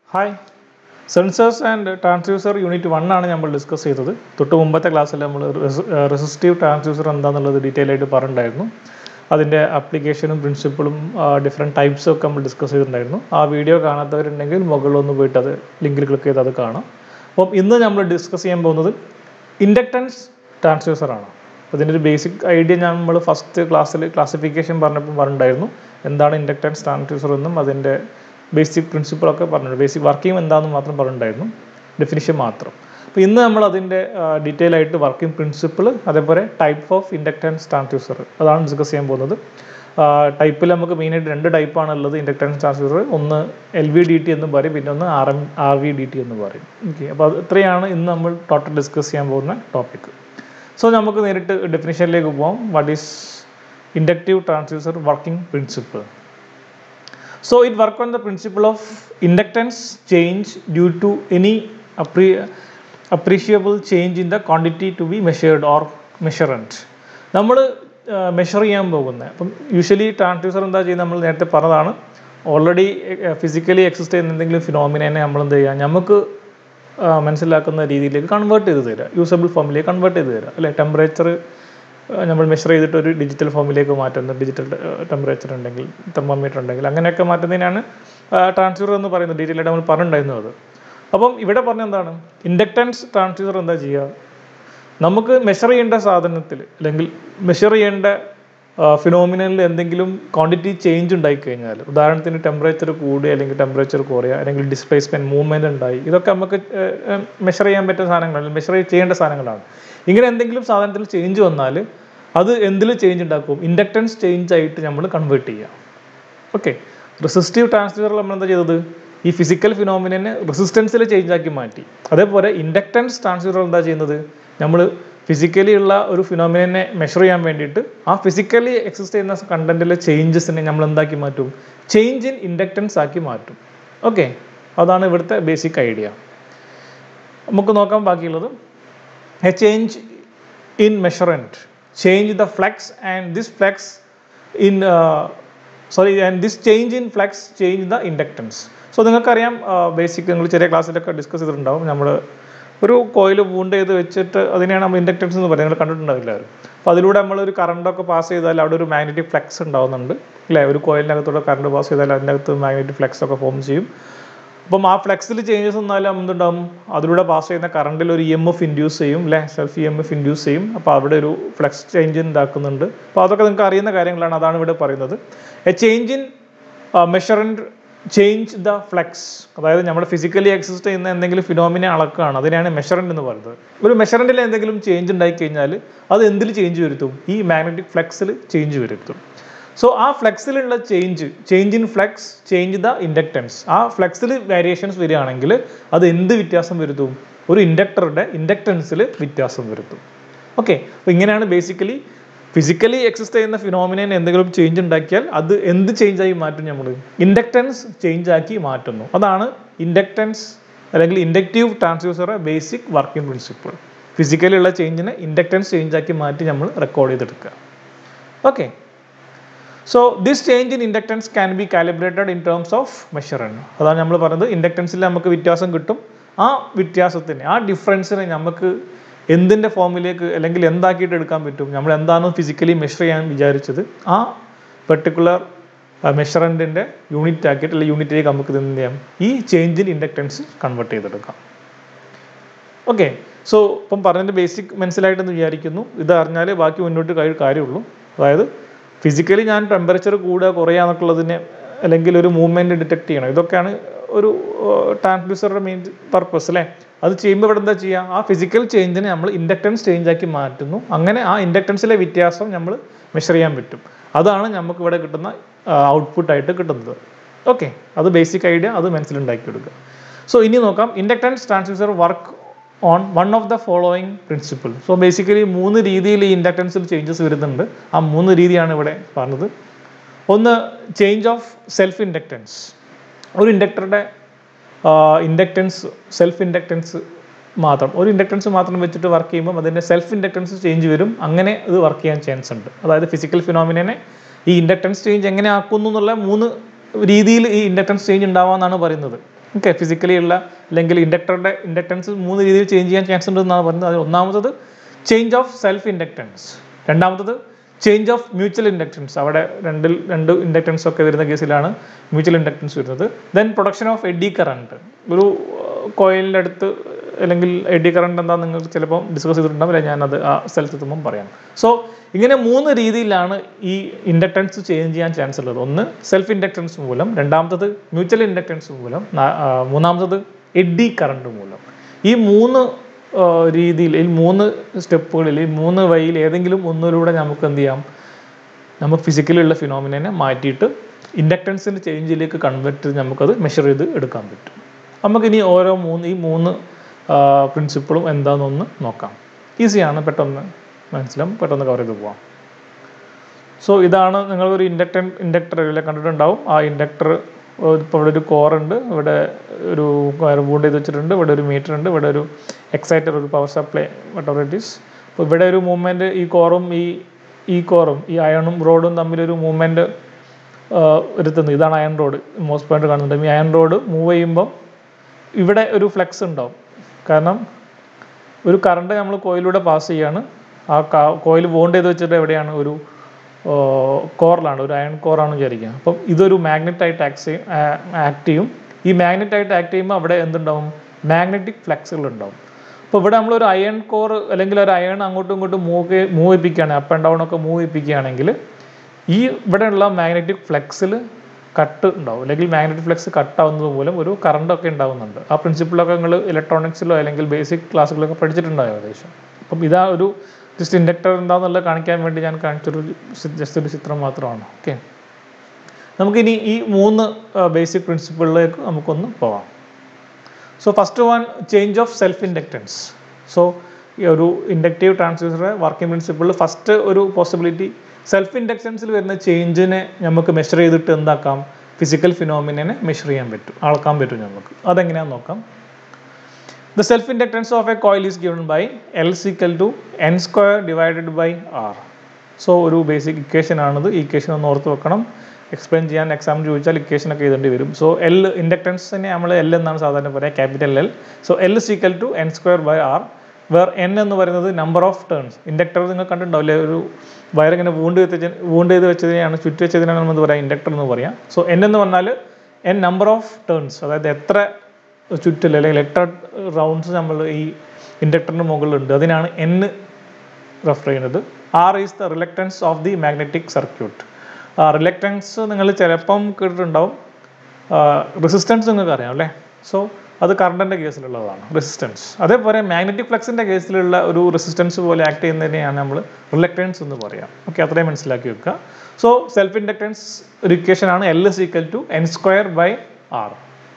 Hi sensors and transducer unit one ആണ് നമ്മൾ discuss ചെയ്തത് തൊട്ട് മുമ്പത്തെ ക്ലാസ്സിൽ നമ്മൾ റെസിസ്റ്റീവ് ട്രാൻസ്ഡ്യൂസർ എന്താണെന്നുള്ളത് ഡീറ്റെയിൽ ആയിട്ട് പറഞ്ഞിട്ടുണ്ടായിരുന്നു അതിൻ്റെ അപ്ലിക്കേഷനും പ്രിൻസിപ്പിളും ഡിഫറെൻറ്റ് ടൈപ്സും ഒക്കെ നമ്മൾ ഡിസ്കസ് ചെയ്തിട്ടുണ്ടായിരുന്നു ആ വീഡിയോ കാണാത്തവരുണ്ടെങ്കിൽ മുകളിലൊന്ന് പോയിട്ട് അത് ലിങ്കിൽ ക്ലിക്ക് ചെയ്ത് അത് കാണാം അപ്പം ഇന്ന് നമ്മൾ ഡിസ്കസ് ചെയ്യാൻ പോകുന്നത് ഇൻഡക്റ്റൻസ് ട്രാൻസ്ഡ്യൂസർ ആണ് അപ്പോൾ ഇതിൻ്റെ ഒരു ബേസിക് ഐഡിയ ഞാൻ നമ്മൾ ഫസ്റ്റ് ക്ലാസ്സിൽ ക്ലാസിഫിക്കേഷൻ പറഞ്ഞപ്പോൾ പറഞ്ഞിട്ടുണ്ടായിരുന്നു എന്താണ് ഇൻഡക്റ്റൻസ് ട്രാൻസ്ഡ്യൂസർ എന്നും അതിൻ്റെ ബേസിക് പ്രിൻസിപ്പിളൊക്കെ പറഞ്ഞിട്ടുണ്ട് ബേസിക് വർക്കിംഗ് എന്താണെന്ന് മാത്രം പറഞ്ഞിട്ടുണ്ടായിരുന്നു ഡെഫിനിഷൻ മാത്രം അപ്പോൾ ഇന്ന് നമ്മൾ അതിൻ്റെ ഡീറ്റെയിൽ ആയിട്ട് വർക്കിംഗ് പ്രിൻസിപ്പിൾ അതേപോലെ ടൈപ്പ് ഓഫ് ഇൻഡക്റ്റൻസ് ട്രാൻസ്ഡ്യൂസർ അതാണ് ഡിസ്കസ് ചെയ്യാൻ പോകുന്നത് ടൈപ്പിൽ നമുക്ക് മെയിനായിട്ട് രണ്ട് ടൈപ്പാണ് ഉള്ളത് ഇൻഡക്റ്റൻസ് ട്രാൻസ്ഡ്യൂസർ ഒന്ന് എൽ വി ഡി ടി എന്ന് പറയും പിന്നെ ഒന്ന് R M R V D T എന്ന് പറയും ഓക്കെ അപ്പോൾ അത് ഇത്രയാണ് ഇന്ന് നമ്മൾ ടോട്ടൽ ഡിസ്കസ് ചെയ്യാൻ പോകുന്ന ടോപ്പിക് സോ നമുക്ക് നേരിട്ട് ഡെഫിനിഷനിലേക്ക് പോകാം what is inductive transducer working principle So it work on the principle of inductance change due to any appre- appreciable change in the quantity to be measured or measurand. നമ്മൾ measure ചെയ്യാൻ പോകുന്നത് അപ്പം usually transducer എന്താ ചെയ്യുന്നത് നമ്മൾ നേരത്തെ പറഞ്ഞതാണ് already physically exist ചെയ്യുന്ന എന്തെങ്കിലും ഫിനോമിനെ നമ്മൾ എന്ത് ചെയ്യുക നമുക്ക് മനസ്സിലാക്കുന്ന രീതിയിലേക്ക് കൺവേർട്ട് ചെയ്ത് തരിക യൂസബിൾ ഫോമിലേക്ക് കൺവേർട്ട് ചെയ്ത് തരിക അല്ലേ ടെമ്പറേച്ചർ നമ്മൾ മെഷർ ചെയ്തിട്ട് ഒരു ഡിജിറ്റൽ ഫോമിലേക്ക് മാറ്റുന്നത് ഡിജിറ്റൽ ടെമ്പറേച്ചർ ഉണ്ടെങ്കിൽ തെർമോമീറ്റർ ഉണ്ടെങ്കിൽ അങ്ങനെയൊക്കെ മാറ്റുന്നതിനാണ് ട്രാൻസ്ഫർ എന്ന് പറയുന്നത് ഡീറ്റെയിൽ ആയിട്ട് നമ്മൾ പറഞ്ഞിട്ടുണ്ടായിരുന്നത് അത് അപ്പം ഇവിടെ പറഞ്ഞ എന്താണ് ഇൻഡക്റ്റൻസ് ട്രാൻസ്ഫ്യൂസർ എന്താ ചെയ്യുക നമുക്ക് മെഷർ ചെയ്യേണ്ട സാധനത്തിൽ അല്ലെങ്കിൽ മെഷർ ചെയ്യേണ്ട ഫിനോമിനലിൽ എന്തെങ്കിലും ക്വാണ്ടിറ്റി ചേഞ്ച് ഉണ്ടായി കഴിഞ്ഞാൽ ഉദാഹരണത്തിന് ടെമ്പറേച്ചർ കൂടുക അല്ലെങ്കിൽ ടെമ്പറേച്ചർ കുറയുക അല്ലെങ്കിൽ ഡിസ്പ്ലേസ്മെൻറ്റ് മൂവ്മെൻറ്റ് ഉണ്ടായി ഇതൊക്കെ നമുക്ക് മെഷർ ചെയ്യാൻ പറ്റുന്ന സാധനങ്ങളാണ് മെഷർ ചെയ്യേണ്ട സാധനങ്ങളാണ് ഇങ്ങനെ എന്തെങ്കിലും സാധനത്തിൽ ചേഞ്ച് വന്നാൽ അത് എന്തിൽ ചേഞ്ച് ഉണ്ടാക്കും ഇൻഡക്റ്റൻസ് ചേഞ്ച് ആയിട്ട് നമ്മൾ കൺവേർട്ട് ചെയ്യുക ഓക്കെ റെസിസ്റ്റീവ് ട്രാൻസ്ഡ്യൂസറിൽ നമ്മൾ എന്താ ചെയ്തത് ഈ ഫിസിക്കൽ ഫിനോമിനെ റെസിസ്റ്റൻസിൽ ചേഞ്ച് ആക്കി മാറ്റി അതേപോലെ ഇൻഡക്റ്റൻസ് ട്രാൻസ്ഡ്യൂസർ എന്താ ചെയ്യുന്നത് നമ്മൾ ഫിസിക്കലി ഉള്ള ഒരു ഫിനോമിനെ മെഷർ ചെയ്യാൻ വേണ്ടിയിട്ട് ആ ഫിസിക്കലി എക്സിസ്റ്റ് ചെയ്യുന്ന കണ്ടന്റിലെ ചേഞ്ചസിനെ നമ്മൾ എന്താക്കി മാറ്റും ചേഞ്ച് ഇൻ ഇൻഡക്റ്റൻസ് ആക്കി മാറ്റും ഓക്കെ അതാണ് ഇവിടുത്തെ ബേസിക് ഐഡിയ നമുക്ക് നോക്കാം ബാക്കിയുള്ളത് a change in measurement change the flux and this flux in uh, sorry and this change in flux change the inductance so നിങ്ങൾക്കറിയാം ബേസിക് നിങ്ങൾ ചെറിയ ക്ലാസ്സിലൊക്കെ ഡിസ്കസ് ചെയ്തിട്ടുണ്ടാവും നമ്മൾ ഒരു കോയിൽ വൂണ്ട് ചെയ്ത് വെച്ചിട്ട് അതിനെയാണ് നമ്മൾ ഇൻഡക്റ്റൻസ് എന്ന് പറയുന്നത് നിങ്ങൾ കണ്ടിട്ടുണ്ടാവില്ല അപ്പോൾ അതിലൂടെ നമ്മൾ ഒരു കറണ്ടൊക്കെ പാസ് ചെയ്താൽ അവിടെ ഒരു മാഗ്നറ്റിക് ഫ്ലക്സ് ഉണ്ടാവുന്നുണ്ട് അല്ലേ ഒരു കോയിലിനകത്തൂടെ കറണ്ട് പാസ് ചെയ്താൽ അതിനകത്ത് മാഗ്നറ്റിക് ഫ്ലക്സ് ഒക്കെ ഫോം ചെയ്യും അപ്പം ആ ഫ്ലെക്സിൽ ചേഞ്ചസ് വന്നാലും എന്തുണ്ടാവും അതിലൂടെ പാസ് ചെയ്യുന്ന കറണ്ടിൽ ഒരു ഇ എം എഫ് ഇൻഡ്യൂസ് ചെയ്യും അല്ലേ self E M F induce ചെയ്യും അപ്പോൾ അവിടെ ഒരു ഫ്ലെക്സ് ചേഞ്ച് ഉണ്ടാക്കുന്നുണ്ട് അപ്പോൾ അതൊക്കെ നിങ്ങൾക്ക് അറിയുന്ന കാര്യങ്ങളാണ് അതാണ് ഇവിടെ പറയുന്നത് a change in measurand change the flux അതായത് നമ്മുടെ ഫിസിക്കലി എക്സിസ്റ്റ് ചെയ്യുന്ന എന്തെങ്കിലും ഫിനോമിനെ അളക്കുകയാണ് അതിനെയാണ് മെഷറൻറ്റ് എന്ന് പറയുന്നത് ഒരു മെഷറൻറ്റിൽ എന്തെങ്കിലും ചേഞ്ച് ഉണ്ടായി കഴിഞ്ഞാൽ അത് എന്തിൽ ചേഞ്ച് വരുത്തും ഈ മാഗ്നറ്റിക് ഫ്ലെക്സിൽ ചേഞ്ച് വരുത്തും സോ ആ ഫ്ലെക്സിലുള്ള change change in flux change the inductance ആ ഫ്ലെക്സിൽ വേരിയേഷൻസ് വരികയാണെങ്കിൽ അത് എന്ത് വ്യത്യാസം വരുത്തും ഒരു ഇൻഡക്ടറുടെ ഇൻഡക്റ്റൻസിൽ വ്യത്യാസം വരുത്തും ഓക്കെ അപ്പോൾ ഇങ്ങനെയാണ് ബേസിക്കലി ഫിസിക്കലി എക്സിസ്റ്റ് ചെയ്യുന്ന ഫിനോമിനൻ എന്തെങ്കിലും ചേഞ്ച് ഉണ്ടാക്കിയാൽ അത് എന്ത് ചേഞ്ച് ആയി മാറ്റും നമ്മൾ ഇൻഡക്റ്റൻസ് ചേഞ്ച് ആക്കി മാറ്റുന്നു അതാണ് ഇൻഡക്റ്റൻസ് അല്ലെങ്കിൽ ഇൻഡക്റ്റീവ് ട്രാൻസ്ഡ്യൂസറെ ബേസിക് വർക്കിംഗ് പ്രിൻസിപ്പിൾ ഫിസിക്കലി ഉള്ള ചേഞ്ചിനെ ഇൻഡക്റ്റൻസ് ചേഞ്ച് ആക്കി മാറ്റി നമ്മൾ റെക്കോർഡ് ചെയ്തെടുക്കുക okay so this change in inductance can be calibrated in terms of measurand അതാണ് നമ്മൾ പറയുന്നത് ഇൻഡക്റ്റൻസിൽ നമുക്ക് വ്യത്യാസം കിട്ടും ആ വ്യത്യാസത്തിന് ആ ഡിഫറൻസിനെ നമുക്ക് എന്തിൻ്റെ ഫോമിലേക്ക് അല്ലെങ്കിൽ എന്താക്കിയിട്ട് എടുക്കാൻ പറ്റും നമ്മൾ എന്താണോ ഫിസിക്കലി മെഷർ ചെയ്യാൻ വിചാരിച്ചത് ആ പെർട്ടിക്കുലർ മെഷറൻറ്റിൻ്റെ യൂണിറ്റ് ആക്കിയിട്ട് അല്ലെങ്കിൽ യൂണിറ്റിലേക്ക് നമുക്ക് ഇത് എന്ത് ചെയ്യാം ഈ ചേഞ്ച് ഇൻ ഇൻഡക്റ്റൻസ് കൺവേർട്ട് ചെയ്തെടുക്കാം ഓക്കെ സോ ഇപ്പം പറഞ്ഞതിൻ്റെ ബേസിക് മനസ്സിലായിട്ടെന്ന് വിചാരിക്കുന്നു ഇത് അറിഞ്ഞാലേ ബാക്കി മുന്നോട്ട് കാര്യമുള്ളൂ അതായത് ഫിസിക്കലി ഞാൻ ടെമ്പറേച്ചർ കൂടുക കുറയുക എന്നൊക്കെയുള്ളതിനെ അല്ലെങ്കിൽ ഒരു മൂവ്മെൻറ്റ് ഡിറ്റക്ട് ചെയ്യണം ഇതൊക്കെയാണ് ഒരു ട്രാൻസ്ഡ്യൂസറുടെ മെയിൻ പർപ്പസ് അല്ലേ അത് ചെയ്യുമ്പോൾ ഇവിടെ എന്താ ചെയ്യുക ആ ഫിസിക്കൽ ചേഞ്ചിനെ നമ്മൾ ഇൻഡക്റ്റൻസ് ചേഞ്ച് ആക്കി മാറ്റുന്നു അങ്ങനെ ആ ഇൻഡക്റ്റൻസിലെ വ്യത്യാസം നമ്മൾ മെഷർ ചെയ്യാൻ പറ്റും അതാണ് നമുക്ക് ഇവിടെ കിട്ടുന്ന ഔട്ട്പുട്ടായിട്ട് കിട്ടുന്നത് ഓക്കെ അത് ബേസിക് ഐഡിയ അത് മനസ്സിലുണ്ടാക്കി കൊടുക്കുക സോ ഇനി നോക്കാം inductance transducer work on one of the following principle so basically മൂന്ന് രീതിയിൽ ഈ ഇൻഡക്റ്റൻസിൽ ചേഞ്ചസ് വരുന്നുണ്ട് ആ മൂന്ന് രീതിയാണ് ഇവിടെ പറഞ്ഞത് ഒന്ന് ചേഞ്ച് ഓഫ് സെൽഫ് ഇൻഡക്റ്റൻസ് ഒരു ഇൻഡക്ടറുടെ ഇൻഡക്റ്റൻസ് സെൽഫ് ഇൻഡക്റ്റൻസ് മാത്രം ഒരു ഇൻഡക്റ്റൻസ് മാത്രം വെച്ചിട്ട് വർക്ക് ചെയ്യുമ്പോൾ അതിൻ്റെ സെൽഫ് ഇൻഡക്റ്റൻസ് ചേഞ്ച് വരും അങ്ങനെ അത് വർക്ക് ചെയ്യാൻ ചാൻസ് ഉണ്ട് അതായത് ഫിസിക്കൽ ഫിനോമിനെ ഈ ഇൻഡക്റ്റൻസ് ചേഞ്ച് എങ്ങനെ ആക്കുന്നു എന്നുള്ള മൂന്ന് രീതിയിൽ ഈ ഇൻഡക്റ്റൻസ് ചേഞ്ച് ഉണ്ടാവാമെന്നാണ് പറയുന്നത് ഓക്കെ ഫിസിക്കലി ഉള്ള അല്ലെങ്കിൽ ഇൻഡക്ടറുടെ ഇൻഡക്റ്റൻസ് മൂന്ന് രീതിയിൽ ചേഞ്ച് ചെയ്യാൻ ചാൻസ് ഉണ്ടെന്നാണ് പറയുന്നത് അതിൽ ഒന്നാമത്തത് ചേഞ്ച് ഓഫ് സെൽഫ് ഇൻഡക്റ്റൻസ് രണ്ടാമത്തത് ചേഞ്ച് ഓഫ് മ്യൂച്വൽ ഇൻഡക്റ്റൻസ് അവിടെ രണ്ടിൽ രണ്ട് ഇൻഡക്റ്റൻസ് ഒക്കെ വരുന്ന കേസിലാണ് മ്യൂച്വൽ ഇൻഡക്റ്റൻസ് വരുന്നത് then production of eddy current ഒരു കോയിലിൻ്റെ അടുത്ത് അല്ലെങ്കിൽ എഡി കറണ്ട് എന്താ നിങ്ങൾക്ക് ചിലപ്പോൾ ഡിസ്കസ് ചെയ്തിട്ടുണ്ടാവില്ല ഞാനത് ആ സ്ഥലത്ത് എത്തുമ്പം പറയാം സോ ഇങ്ങനെ മൂന്ന് രീതിയിലാണ് ഈ ഇൻഡക്റ്റൻസ് ചേഞ്ച് ചെയ്യാൻ ചാൻസ് ഉള്ളത് ഒന്ന് സെൽഫ് ഇൻഡക്റ്റൻസ് മൂലം രണ്ടാമത്തത് മ്യൂച്വൽ ഇൻഡക്റ്റൻസ് മൂലം നാ- ആ, മൂന്നാമത്തത് എഡി കറണ്ട് മൂലം ഈ മൂന്ന് ആ, രീതിയിൽ ഈ മൂന്ന് സ്റ്റെപ്പുകളിൽ ഈ മൂന്ന് വഴിയിൽ ഏതെങ്കിലും ഒന്നിലൂടെ നമുക്ക് എന്ത് ചെയ്യാം നമുക്ക് ഫിസിക്കലിയുള്ള ഫിനോമിനെ മാറ്റിയിട്ട് ഇൻഡക്റ്റൻസിൻ്റെ ചേഞ്ചിലേക്ക് കൺവെർട്ട് ചെയ്ത് നമുക്കത് മെഷർ ചെയ്ത് എടുക്കാൻ പറ്റും നമുക്കിനി ഓരോ മൂന്ന് ഈ മൂന്ന് പ്രിൻസിപ്പിളും എന്താണെന്നൊന്ന് നോക്കാം ഈസിയാണ് പെട്ടെന്ന് മനസ്സിലാവും പെട്ടെന്ന് കവർ ചെയ്ത് പോവാം സോ ഇതാണ് നിങ്ങളൊരു ഇൻഡക്ടൻ ഇൻഡക്ടർ ഇതിൽ കണ്ടിട്ടുണ്ടാവും ആ ഇൻഡക്ടർ ഇപ്പോൾ ഇവിടെ ഒരു കോർ ഉണ്ട് ഇവിടെ ഒരു വയർ ബൂണ്ട് ചെയ്ത് വെച്ചിട്ടുണ്ട് ഇവിടെ ഒരു മീറ്റർ ഉണ്ട് ഇവിടെ ഒരു എക്സൈറ്റർ ഒരു power supply whatever it is അപ്പോൾ ഇവിടെ ഒരു മൂവ്മെൻറ്റ് ഈ കോറും ഈ ഈ കോറും ഈ അയണും റോഡും തമ്മിലൊരു മൂവ്മെൻറ്റ് വരുത്തുന്നത് ഇതാണ് അയൺ റോഡ് മോസ്റ്റ് പോയിന്റ് കാണുന്നുണ്ട് ഈ അയൺ റോഡ് മൂവ് ചെയ്യുമ്പം ഇവിടെ ഒരു ഫ്ലെക്സ് ഉണ്ടാവും കാരണം ഒരു കറണ്ട് നമ്മൾ കോയിലൂടെ പാസ് ചെയ്യാണ് ആ കോയിൽ ബോണ്ട് ചെയ്ത് വെച്ചിട്ട് എവിടെയാണ് ഒരു കോറിലാണ് ഒരു അയൺ കോറാണ് വിചാരിക്കുക അപ്പം ഇതൊരു മാഗ്നറ്റായിട്ട് ആക്ട് ചെയ്യും ആക്ട് ചെയ്യും ഈ മാഗ്നറ്റായിട്ട് ആക്ട് ചെയ്യുമ്പോൾ അവിടെ എന്തുണ്ടാവും മാഗ്നറ്റിക് ഫ്ലക്സുകൾ ഉണ്ടാവും അപ്പോൾ ഇവിടെ നമ്മളൊരു അയൺ കോർ അല്ലെങ്കിൽ ഒരു അയൺ അങ്ങോട്ടും ഇങ്ങോട്ടും മൂവ് മൂവ് ചെയ്യിപ്പിക്കുകയാണ് അപ്പ് ആൻഡ് ഡൗൺ ഒക്കെ മൂവ് ചെയ്യിപ്പിക്കുകയാണെങ്കിൽ ഈ ഇവിടെയുള്ള മാഗ്നറ്റിക് ഫ്ലക്സിൽ കട്ട് ഉണ്ടാവും അല്ലെങ്കിൽ മാഗ്നറ്റിക് ഫ്ലക്സ് കട്ട് ആവുന്നത് മൂലം ഒരു കറണ്ട് ഒക്കെ ഉണ്ടാവുന്നുണ്ട് ആ പ്രിൻസിപ്പിളൊക്കെ നിങ്ങൾ ഇലക്ട്രോണിക്സിലോ അല്ലെങ്കിൽ ബേസിക് ക്ലാസ്സുകളൊക്കെ പഠിച്ചിട്ടുണ്ടാവും ഏകദേശം അപ്പം ഇതാ ഒരു ജസ്റ്റ് ഇൻഡക്ടർ എന്താണെന്നുള്ളത് കാണിക്കാൻ വേണ്ടി ഞാൻ കാണിച്ചൊരു ജസ്റ്റ് ഒരു ചിത്രം മാത്രമാണ് ഓക്കെ നമുക്കിനി ഈ മൂന്ന് ബേസിക് പ്രിൻസിപ്പിളിലേക്ക് നമുക്കൊന്ന് പോവാം so first one change of self inductance so ഈ ഒരു ഇൻഡക്റ്റീവ് ട്രാൻസ്ഡ്യൂസറുടെ വർക്കിംഗ് പ്രിൻസിപ്പിളിൽ ഫസ്റ്റ് ഒരു പോസിബിലിറ്റി സെൽഫ് ഇൻഡക്റ്റൻസിൽ വരുന്ന ചേഞ്ചിനെ നമുക്ക് മെഷർ ചെയ്തിട്ട് എന്താക്കാം ഫിസിക്കൽ ഫിനോമിനെ മെഷർ ചെയ്യാൻ പറ്റും അളക്കാൻ പറ്റും നമുക്ക് അതെങ്ങനെയാണെന്ന് നോക്കാം the self inductance of a coil is given by L equal to N square divided by R so ഒരു ബേസിക് ഇക്വേഷൻ ആണിത് ഈ ഇക്വേഷൻ ഒന്ന് ഓർത്ത് വെക്കണം എക്സ്പ്ലെയിൻ ചെയ്യാൻ എക്സാം ചോദിച്ചാൽ ഇക്വേഷൻ ഒക്കെ എഴുതേണ്ടി വരും സോ എൽ ഇൻഡക്റ്റൻസിനെ നമ്മൾ എൽ എന്നാണ് സാധാരണ പറയുക capital L so L equal to N square by R where N എന്ന് പറയുന്നത് നമ്പർ ഓഫ് ടേൺസ് ഇൻഡക്ടർ നിങ്ങൾ കണ്ടിട്ടുണ്ടാവില്ലേ ഒരു വയർ ഇങ്ങനെ വൂണ്ട് വെച്ച് വൂണ്ട് ചെയ്ത് വെച്ചതിനെയാണ് ചുറ്റി വെച്ചതിനാണ് നമ്മൾ പറയാം ഇൻഡക്ടർ എന്ന് പറയാം സോ എൻ എന്ന് പറഞ്ഞാൽ എൻ നമ്പർ ഓഫ് ടേൺസ് അതായത് എത്ര ചുറ്റൽ അല്ലെങ്കിൽ എത്ര റൗണ്ട്സ് നമ്മൾ ഈ ഇൻഡക്ടറിന് മുകളിലുണ്ട് അതിനാണ് എൻ റെഫർ ചെയ്യുന്നത് R is the reluctance of the magnetic circuit reluctance നിങ്ങൾ ചിലപ്പം കേട്ടിട്ടുണ്ടാവും റെസിസ്റ്റൻസ് നിങ്ങൾക്ക് അറിയാം അല്ലേ സോ അത് കറണ്ടിൻ്റെ കേസിലുള്ളതാണ് റെസിസ്റ്റൻസ് അതേപോലെ മാഗ്നറ്റിക് ഫ്ലക്സിൻ്റെ കേസിലുള്ള ഒരു റെസിസ്റ്റൻസ് പോലെ ആക്ട് ചെയ്യുന്നതിനെയാണ് നമ്മൾ റിലക്റ്റൻസ് എന്ന് പറയാം ഓക്കെ അത്രയും മനസ്സിലാക്കി വെക്കുക സോ സെൽഫ് ഇൻഡക്റ്റൻസ് ഒരു ഇക്വേഷൻ ആണ് L is equal to N square by R